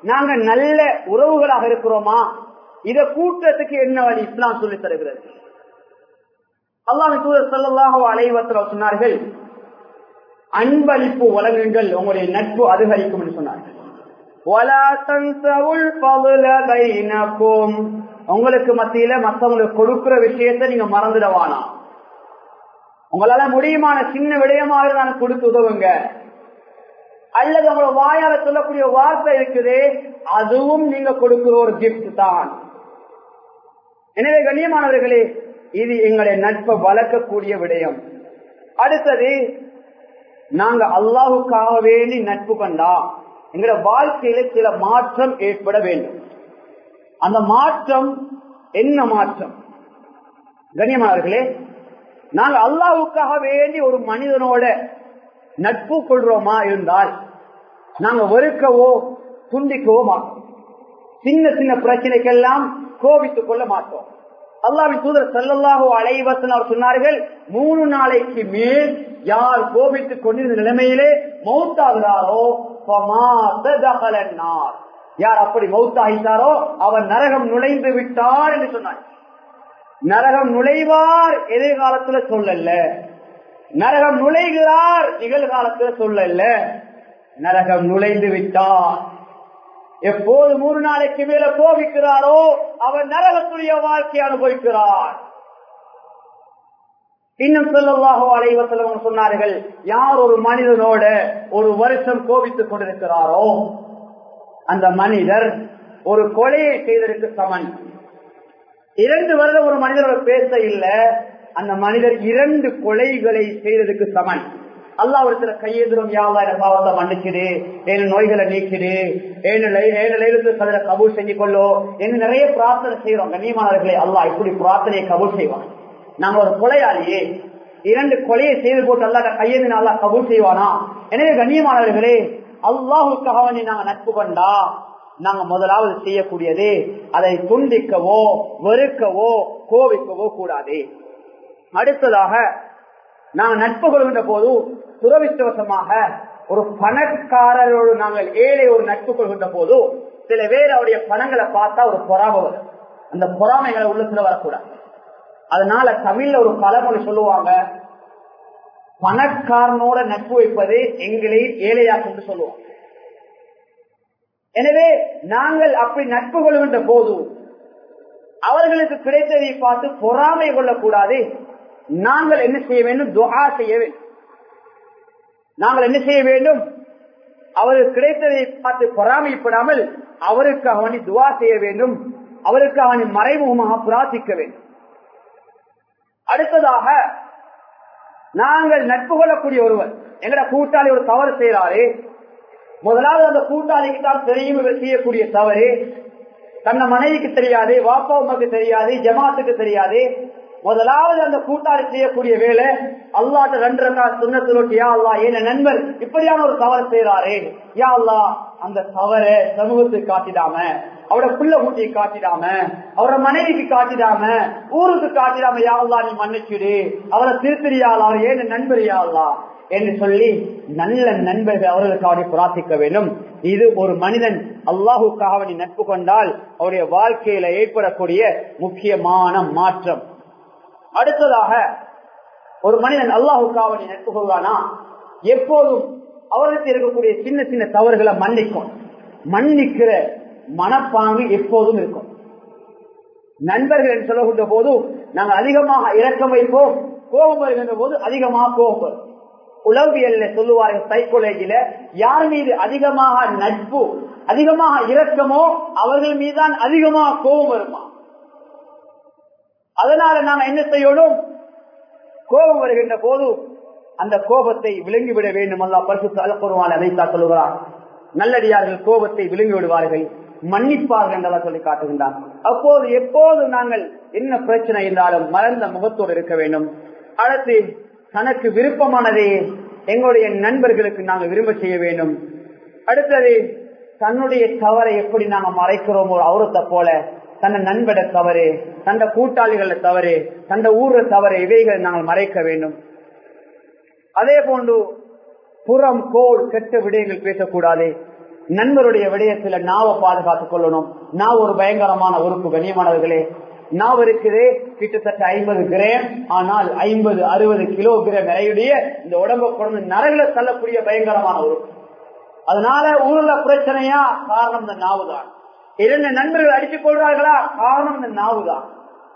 நாங்க நல்ல உறவுகளாக இருக்கிறோமா இத கூட்டத்துக்கு என்ன வழி இஸ்லாம் சொல்லி தருகிறது அல்லாஹ் தூதர் ஸல்லல்லாஹு அலைஹி வஸல்லம் சொன்னார்கள் அன்பளிப்பு வழங்குங்கள் உங்களுடைய நட்பு அதிகரிக்கும் என்று சொன்னார்கள் وَلَا تَنْسَوُا الْفَضْلَ بَيْنَكُمْ உங்களுக்கு மத்தியில மத்தவங்களுக்கு கொடுக்கிற விஷயத்தை நீங்க மறந்துடவானா உங்களால முடியுமான சின்ன விடயமாக நான் கொடுத்து உதவுங்க அல்லது உங்களோட வாயால சொல்லக்கூடிய வார்த்தை இருக்குது அதுவும் நீங்க கொடுக்கிற ஒரு கிஃப்ட் தான் எனவே கண்ணியமானவர்களே இது எங்களுடைய நட்பை வளர்க்கக்கூடிய விடயம் அடுத்தது நாங்க அல்லாஹுக்காக வேண்டி நட்பு கண்டா எங்களோட வாழ்க்கையில சில மாற்றம் ஏற்பட வேண்டும் அந்த மாற்றம் என்ன மாற்றம் கண்ணியமானவர்களே நாங்க அல்லாஹுக்காக வேண்டி ஒரு மனிதனோட நட்பு கொள்றோமா இருந்தால் நாங்க வெறுக்கவோ துண்டிக்கவோ மாட்டோம் சின்ன சின்ன பிரச்சனைக்கெல்லாம் கோபித்துக் கொள்ள மாட்டோம் அல்லாவின் தூதர் செல்லல்லாஹோ அலைவசன் அவர் சொன்னார்கள் மூணு நாளைக்கு மேல் யார் கோபித்துக் கொண்டிருந்த நிலைமையிலே மௌத்தாகிறாரோ யார் அப்படி மௌத்தாகிட்டாரோ அவர் நரகம் நுழைந்து விட்டார் என்று சொன்னார் நரகம் நுழைவார் எதிர்காலத்துல சொல்லல நரகம் நுழைகிறார் நிகழ்காலத்துல சொல்லல நரகம் நுழைந்து விட்டார் எப்போது மூணு நாளைக்கு மேல கோபிக்கிறாரோ அவர் நரகத்துடைய வாழ்க்கை அனுபவிக்கிறார் இன்னும் சொல்லவாகோ அலைவசலம் சொன்னார்கள் யார் ஒரு மனிதனோட ஒரு வருஷம் கோபித்துக் கொண்டிருக்கிறாரோ அந்த மனிதர் ஒரு கொலையை செய்ததற்கு சமன் இரண்டு வருடம் ஒரு மனிதரோட பேச இல்ல அந்த மனிதர் இரண்டு கொலைகளை செய்ததுக்கு சமன் அல்லாவிடத்துல கையெதிரும் யாவா என பாவத்தை மன்னிச்சிடு ஏழு நோய்களை நீக்கிடு ஏழு ஏழு கதிர கபூல் செஞ்சு கொள்ளோ என்று நிறைய பிரார்த்தனை செய்யறோம் கண்ணியமானவர்களே அல்லாஹ் இப்படி பிரார்த்தனையை கபூல் செய்வான் நாங்க ஒரு கொலையாளியே இரண்டு கொலையை செய்து போட்டு அல்லாத கையெழுந்து நல்லா கபூல் செய்வானா எனவே கண்ணியமானவர்களே அல்லாஹுக்காக நாங்க நட்பு கொண்டா நாங்க முதலாவது செய்யக்கூடியது அதை துண்டிக்கவோ வெறுக்கவோ கோவிக்கவோ கூடாது அடுத்ததாக நாங்கள் நட்பு கொள்கின்ற போது துறவித்துவசமாக ஒரு பணக்காரரோடு நாங்கள் ஏழை ஒரு நட்பு கொள்கின்ற போது சில பேர் அவருடைய பணங்களை பார்த்தா ஒரு பொறாம வரும் அந்த பொறாமைகளை உள்ளத்துல வரக்கூடாது அதனால தமிழ்ல ஒரு பழமொழி சொல்லுவாங்க பணக்காரனோட நட்பு வைப்பது எங்களை ஏழையா கொண்டு சொல்லுவாங்க எனவே நாங்கள் அப்படி நட்பு கொள்கின்ற போது அவர்களுக்கு கிடைத்ததை பார்த்து பொறாமை கொள்ளக்கூடாது நாங்கள் என்ன செய்ய வேண்டும் துவா செய்ய வேண்டும் நாங்கள் என்ன செய்ய வேண்டும் அவருக்கு கிடைத்ததை பார்த்து பொறாமைப்படாமல் அவருக்கு அவனை துவா செய்ய வேண்டும் அவருக்கு அவனை மறைமுகமாக பிரார்த்திக்க வேண்டும் அடுத்ததாக நாங்கள் நட்பு கொள்ளக்கூடிய ஒருவர் எங்கட கூட்டாளி ஒரு தவறு செய்யறாரு முதலாவது அந்த கூட்டாளிக்கு தான் தெரியும் இவர் செய்யக்கூடிய தவறு தன்னை மனைவிக்கு தெரியாது வாப்பா உமக்கு தெரியாது ஜமாத்துக்கு தெரியாது முதலாவது அந்த கூட்டாளி செய்யக்கூடிய வேலை அல்லாட்ட ரெண்டு ரக்கா சுண்ணத்து ரொட்டி யா அல்லா என் நண்பர் இப்படியான ஒரு தவறு செய்யறாரு யா அல்லா அந்த தவறை சமூகத்துக்கு காட்டிடாம அவரோட புள்ள ஊட்டியை காட்டிடாம அவரோட மனைவிக்கு காட்டிடாம ஊருக்கு காட்டிடாம யா அல்லா நீ மன்னிச்சுடு அவரை திருத்திரியாளா அவர் ஏன் நண்பர் யா அல்லா என்று சொல்லி நல்ல நண்பர்கள் அவர்களுக்கு அவனை பிரார்த்திக்க வேண்டும் இது ஒரு மனிதன் அல்லாஹுக்காக அவனை நட்பு கொண்டால் அவருடைய வாழ்க்கையில ஏற்படக்கூடிய முக்கியமான மாற்றம் அடுத்ததாக ஒரு மனிதன் அல்லாஹுக்காக அவனை நட்பு கொள்வானா எப்போதும் அவருக்கு இருக்கக்கூடிய சின்ன சின்ன தவறுகளை மன்னிக்கும் மன்னிக்கிற மனப்பாங்கு எப்போதும் இருக்கும் நண்பர்கள் என்று சொல்லுகின்ற போது நாங்கள் அதிகமாக இறக்கம் வைப்போம் கோபம் வருகின்ற போது அதிகமாக கோபம் வரும் உளவியல்ல சொல்லுவார்கள் சைக்கோலஜில யார் மீது அதிகமாக நட்பு அதிகமாக இரக்கமோ அவர்கள் மீதுதான் அதிகமாக கோபம் வருமா அதனால நாங்க என்ன செய்யணும் கோபம் வருகின்ற போது அந்த கோபத்தை விளங்கிவிட வேண்டும் அல்லா பரிசு அலப்பருவான் அதைத்தா சொல்லுகிறார் நல்லடியார்கள் கோபத்தை விளங்கி விடுவார்கள் மன்னிப்பார்கள் என்றெல்லாம் சொல்லி காட்டுகின்றார் அப்போது எப்போதும் நாங்கள் என்ன பிரச்சனை இருந்தாலும் மறந்த முகத்தோடு இருக்க வேண்டும் அடுத்து தனக்கு விருப்பமானதை எங்களுடைய நண்பர்களுக்கு நாங்கள் விரும்ப செய்ய வேண்டும் அடுத்தது தன்னுடைய தவறை எப்படி நாங்க மறைக்கிறோமோ அவரத்தை போல தன்னை நண்பட தவறு தந்த கூட்டாளிகள தவறு தந்த ஊர்ல தவறு இவைகளை நாங்கள் மறைக்க வேண்டும் அதே போன்று புறம் கோல் கெட்ட விடயங்கள் பேசக்கூடாது நண்பருடைய விடயத்துல நாவை பாதுகாத்துக் கொள்ளணும் நான் ஒரு பயங்கரமான உறுப்பு கண்ணியமானவர்களே நாவ் இருக்குது கிட்டத்தட்ட ஐம்பது கிராம் ஆனால் ஐம்பது அறுபது கிலோ கிராம் நிறையுடைய இந்த உடம்பை கொண்டு நரகில தள்ளக்கூடிய பயங்கரமான உறுப்பு அதனால ஊர்ல பிரச்சனையா காரணம் இந்த நாவு தான் இரண்டு நண்பர்கள் அடித்துக் கொள்றார்களா காரணம் இந்த நாவு தான்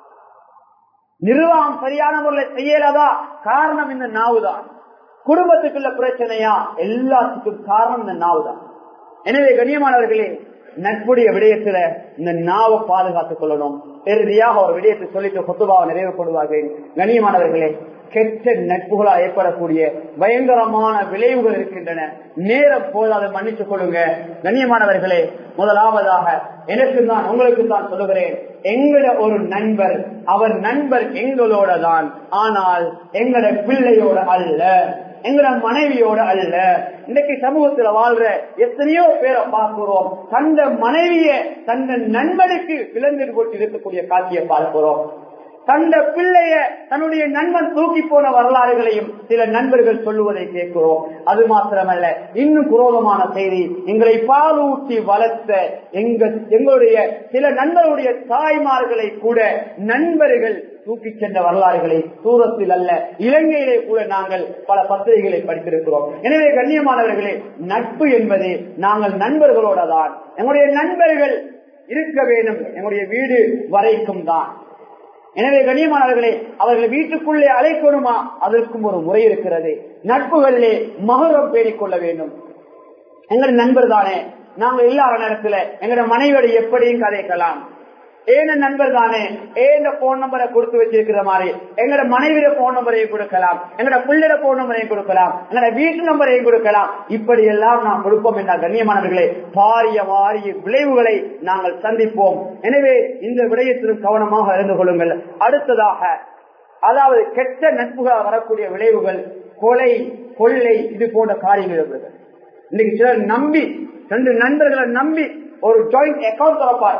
நிர்வாகம் சரியான முறையில் செய்யலதா காரணம் இந்த நாவு தான் குடும்பத்துக்குள்ள பிரச்சனையா எல்லாத்துக்கும் காரணம் இந்த நாவு தான் எனவே கண்ணியமானவர்களே நட்புடைய விடயத்துல இந்த நாவை பாதுகாத்துக் கொள்ளணும் இறுதியாக ஒரு விடயத்தை சொல்லிட்டு கொத்துபாவை நிறைவு கொள்வார்கள் கண்ணியமானவர்களே கெட்ட நட்புகளா ஏற்படக்கூடிய பயங்கரமான விளைவுகள் இருக்கின்றன நேரம் போதாத மன்னித்துக் கொள்ளுங்க கண்ணியமானவர்களே முதலாவதாக எனக்கு தான் உங்களுக்கு தான் சொல்லுகிறேன் எங்கட ஒரு நண்பர் அவர் நண்பர் எங்களோட தான் ஆனால் எங்கட பிள்ளையோட அல்ல எங்கட மனைவியோட அல்ல இன்னைக்கு சமூகத்துல வாழ்ற எத்தனையோ பேரை பார்க்கிறோம் தந்த மனைவிய தந்த நண்பனுக்கு விலங்கு போட்டு இருக்கக்கூடிய காட்சியை பார்க்கிறோம் தந்த பிள்ளைய தன்னுடைய நண்பன் தூக்கி போன வரலாறுகளையும் சில நண்பர்கள் சொல்லுவதை கேட்கிறோம் அது மாத்திரமல்ல இன்னும் குரோதமான செய்தி எங்களை பாலூட்டி வளர்த்த எங்க எங்களுடைய சில நண்பர்களுடைய தாய்மார்களை கூட நண்பர்கள் தூக்கி சென்ற வரலாறுகளை தூரத்தில் அல்ல இலங்கையிலே கூட நாங்கள் பல பத்திரிகைகளை படித்திருக்கிறோம் எனவே கண்ணியமானவர்களே நட்பு என்பது நாங்கள் நண்பர்களோட தான் எங்களுடைய நண்பர்கள் இருக்க வேண்டும் எங்களுடைய வீடு வரைக்கும் தான் எனவே கண்ணியமானவர்களே அவர்களை வீட்டுக்குள்ளே அழைக்கணுமா அதற்கும் ஒரு முறை இருக்கிறது நட்புகளிலே மகுரம் பேணிக் கொள்ள வேண்டும் எங்கள் நண்பர் தானே நாங்க இல்லாத நேரத்துல எங்களோட மனைவியோட எப்படியும் கதைக்கலாம் ஏன நண்பர் தானே ஏன போன் நம்பரை கொடுத்து வச்சிருக்கிற மாதிரி எங்களோட மனைவியோட போன் நம்பரையும் கொடுக்கலாம் எங்களோட பிள்ளைட போன் நம்பரையும் கொடுக்கலாம் எங்களோட வீட்டு நம்பரையும் கொடுக்கலாம் இப்படி எல்லாம் நாம் கொடுப்போம் என்ற கண்ணியமானவர்களே பாரிய வாரிய விளைவுகளை நாங்கள் சந்திப்போம் எனவே இந்த விடயத்திலும் கவனமாக இருந்து கொள்ளுங்கள் அடுத்ததாக அதாவது கெட்ட நட்புகள் வரக்கூடிய விளைவுகள் கொலை கொள்ளை இது போன்ற காரியங்கள் இருக்கிறது இன்னைக்கு சிலர் நம்பி ரெண்டு நண்பர்களை நம்பி ஒரு ஜாயிண்ட் அக்கௌண்ட் திறப்பார்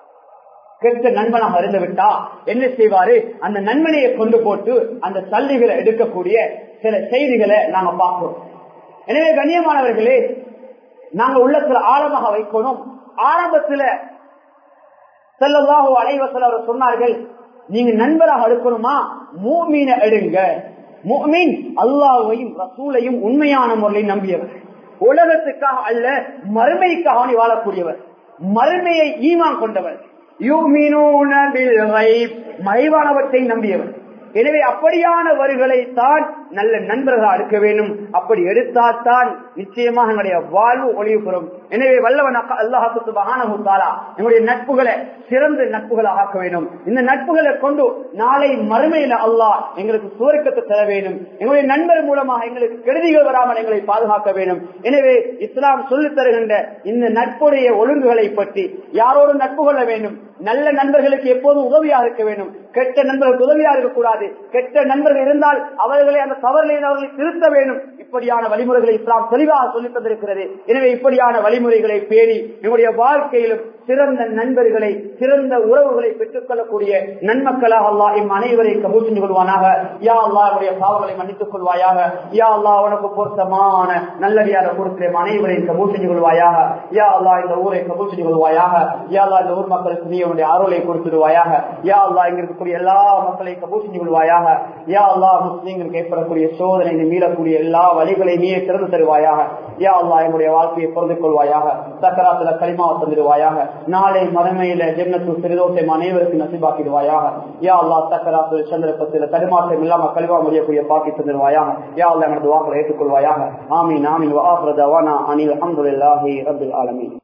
கெட்ட நண்பனாக இருந்து விட்டா என்ன செய்வாரு அந்த நண்பனையை கொண்டு போட்டு அந்த சல்லிகளை எடுக்கக்கூடிய சில செய்திகளை நாங்க பார்க்கிறோம் எனவே கண்ணியமானவர்களே நாங்க உள்ளத்துல ஆழமாக வைக்கணும் ஆரம்பத்துல செல்லதாக அலைவசல் அவர் சொன்னார்கள் நீங்க நண்பராக எடுக்கணுமா மூமீன எடுங்க மூமீன் அல்லாஹையும் ரசூலையும் உண்மையான முறையில் நம்பியவர் உலகத்துக்காக அல்ல மறுமைக்காக வாழக்கூடியவர் மறுமையை ஈமான் கொண்டவர் மறைவானவற்றை நம்பியவர் எனவே அப்படியானவர்களை தான் நல்ல நண்பர்களாக எடுக்க வேண்டும் அப்படி எடுத்தால்தான் நிச்சயமாக எங்களுடைய வாழ்வு ஒளிவு பெறும் எனவே வல்லவன் அல்லாஹு மகானகுத்தாலா எங்களுடைய நட்புகளை சிறந்த நட்புகளாக ஆக்க வேண்டும் இந்த நட்புகளை கொண்டு நாளை மறுமையில அல்லாஹ் எங்களுக்கு சுவர்க்கத்தை தர வேண்டும் எங்களுடைய நண்பர் மூலமாக எங்களுக்கு கெடுதிகள் வராமல் எங்களை பாதுகாக்க வேண்டும் எனவே இஸ்லாம் சொல்லித் தருகின்ற இந்த நட்புடைய ஒழுங்குகளை பற்றி யாரோடு நட்பு கொள்ள வேண்டும் நல்ல நண்பர்களுக்கு எப்போதும் உதவியாக இருக்க வேண்டும் கெட்ட நண்பர்களுக்கு உதவியாக இருக்கக்கூடாது கெட்ட நண்பர்கள் இருந்தால் அவர்களை அந்த தவறுகளை அவர்களை திருத்த வேண்டும் இப்படியான வழிமுறைகளை இஸ்லாம் தெளிவாக சொல்லித் தந்திருக்கிறது எனவே இப்படியான வழிமுறைகளை பேணி எங்களுடைய வாழ்க்கையிலும் சிறந்த நண்பர்களை சிறந்த உறவுகளை பெற்றுக் கொள்ளக்கூடிய நன்மக்களாக அல்லா இம் அனைவரை கபூல் செஞ்சு கொள்வானாக யா அல்லா அவருடைய பாவங்களை மன்னித்துக் கொள்வாயாக யா அல்லா உனக்கு பொருத்தமான நல்லடியார கொடுக்கிற அனைவரையும் கபூல் செஞ்சு கொள்வாயாக யா அல்லா இந்த ஊரை கபூல் செஞ்சு கொள்வாயாக யா அல்லா இந்த ஊர் மக்களுக்கு நீ உன்னுடைய அருளை கொடுத்துடுவாயாக யா அல்லா இங்க இருக்கக்கூடிய எல்லா மக்களையும் கபூல் செஞ்சு கொள்வாயாக யா அல்லா முஸ்லீம்களுக்கு ஏற்படக்கூடிய சோதனை மீளக்கூடிய எல்லா வழிகளை நீயே திறந்து தருவாயாக யா அல்லா எங்களுடைய வாழ்க்கையை பொருந்து கொள்வாயாக சக்கராத்துல களிமாவை தந்துடுவாயாக நாளை மறுமையில ஜென்னத்து சிறுதோட்டை அனைவருக்கும் நசிபாக்கிடுவாயாக யா அல்லா சக்கராத்து சந்திரப்பத்தில் தடுமாற்றம் இல்லாம கழிவா முடியக்கூடிய பாக்கி தந்துடுவாயாக யா அல்லா எங்களது வாக்களை ஏற்றுக்கொள்வாயாக ஆமீன் ஆமீன் வாஹ்ரதவானா அனில் அஹமதுல்லாஹி ரபில் ஆலமீன்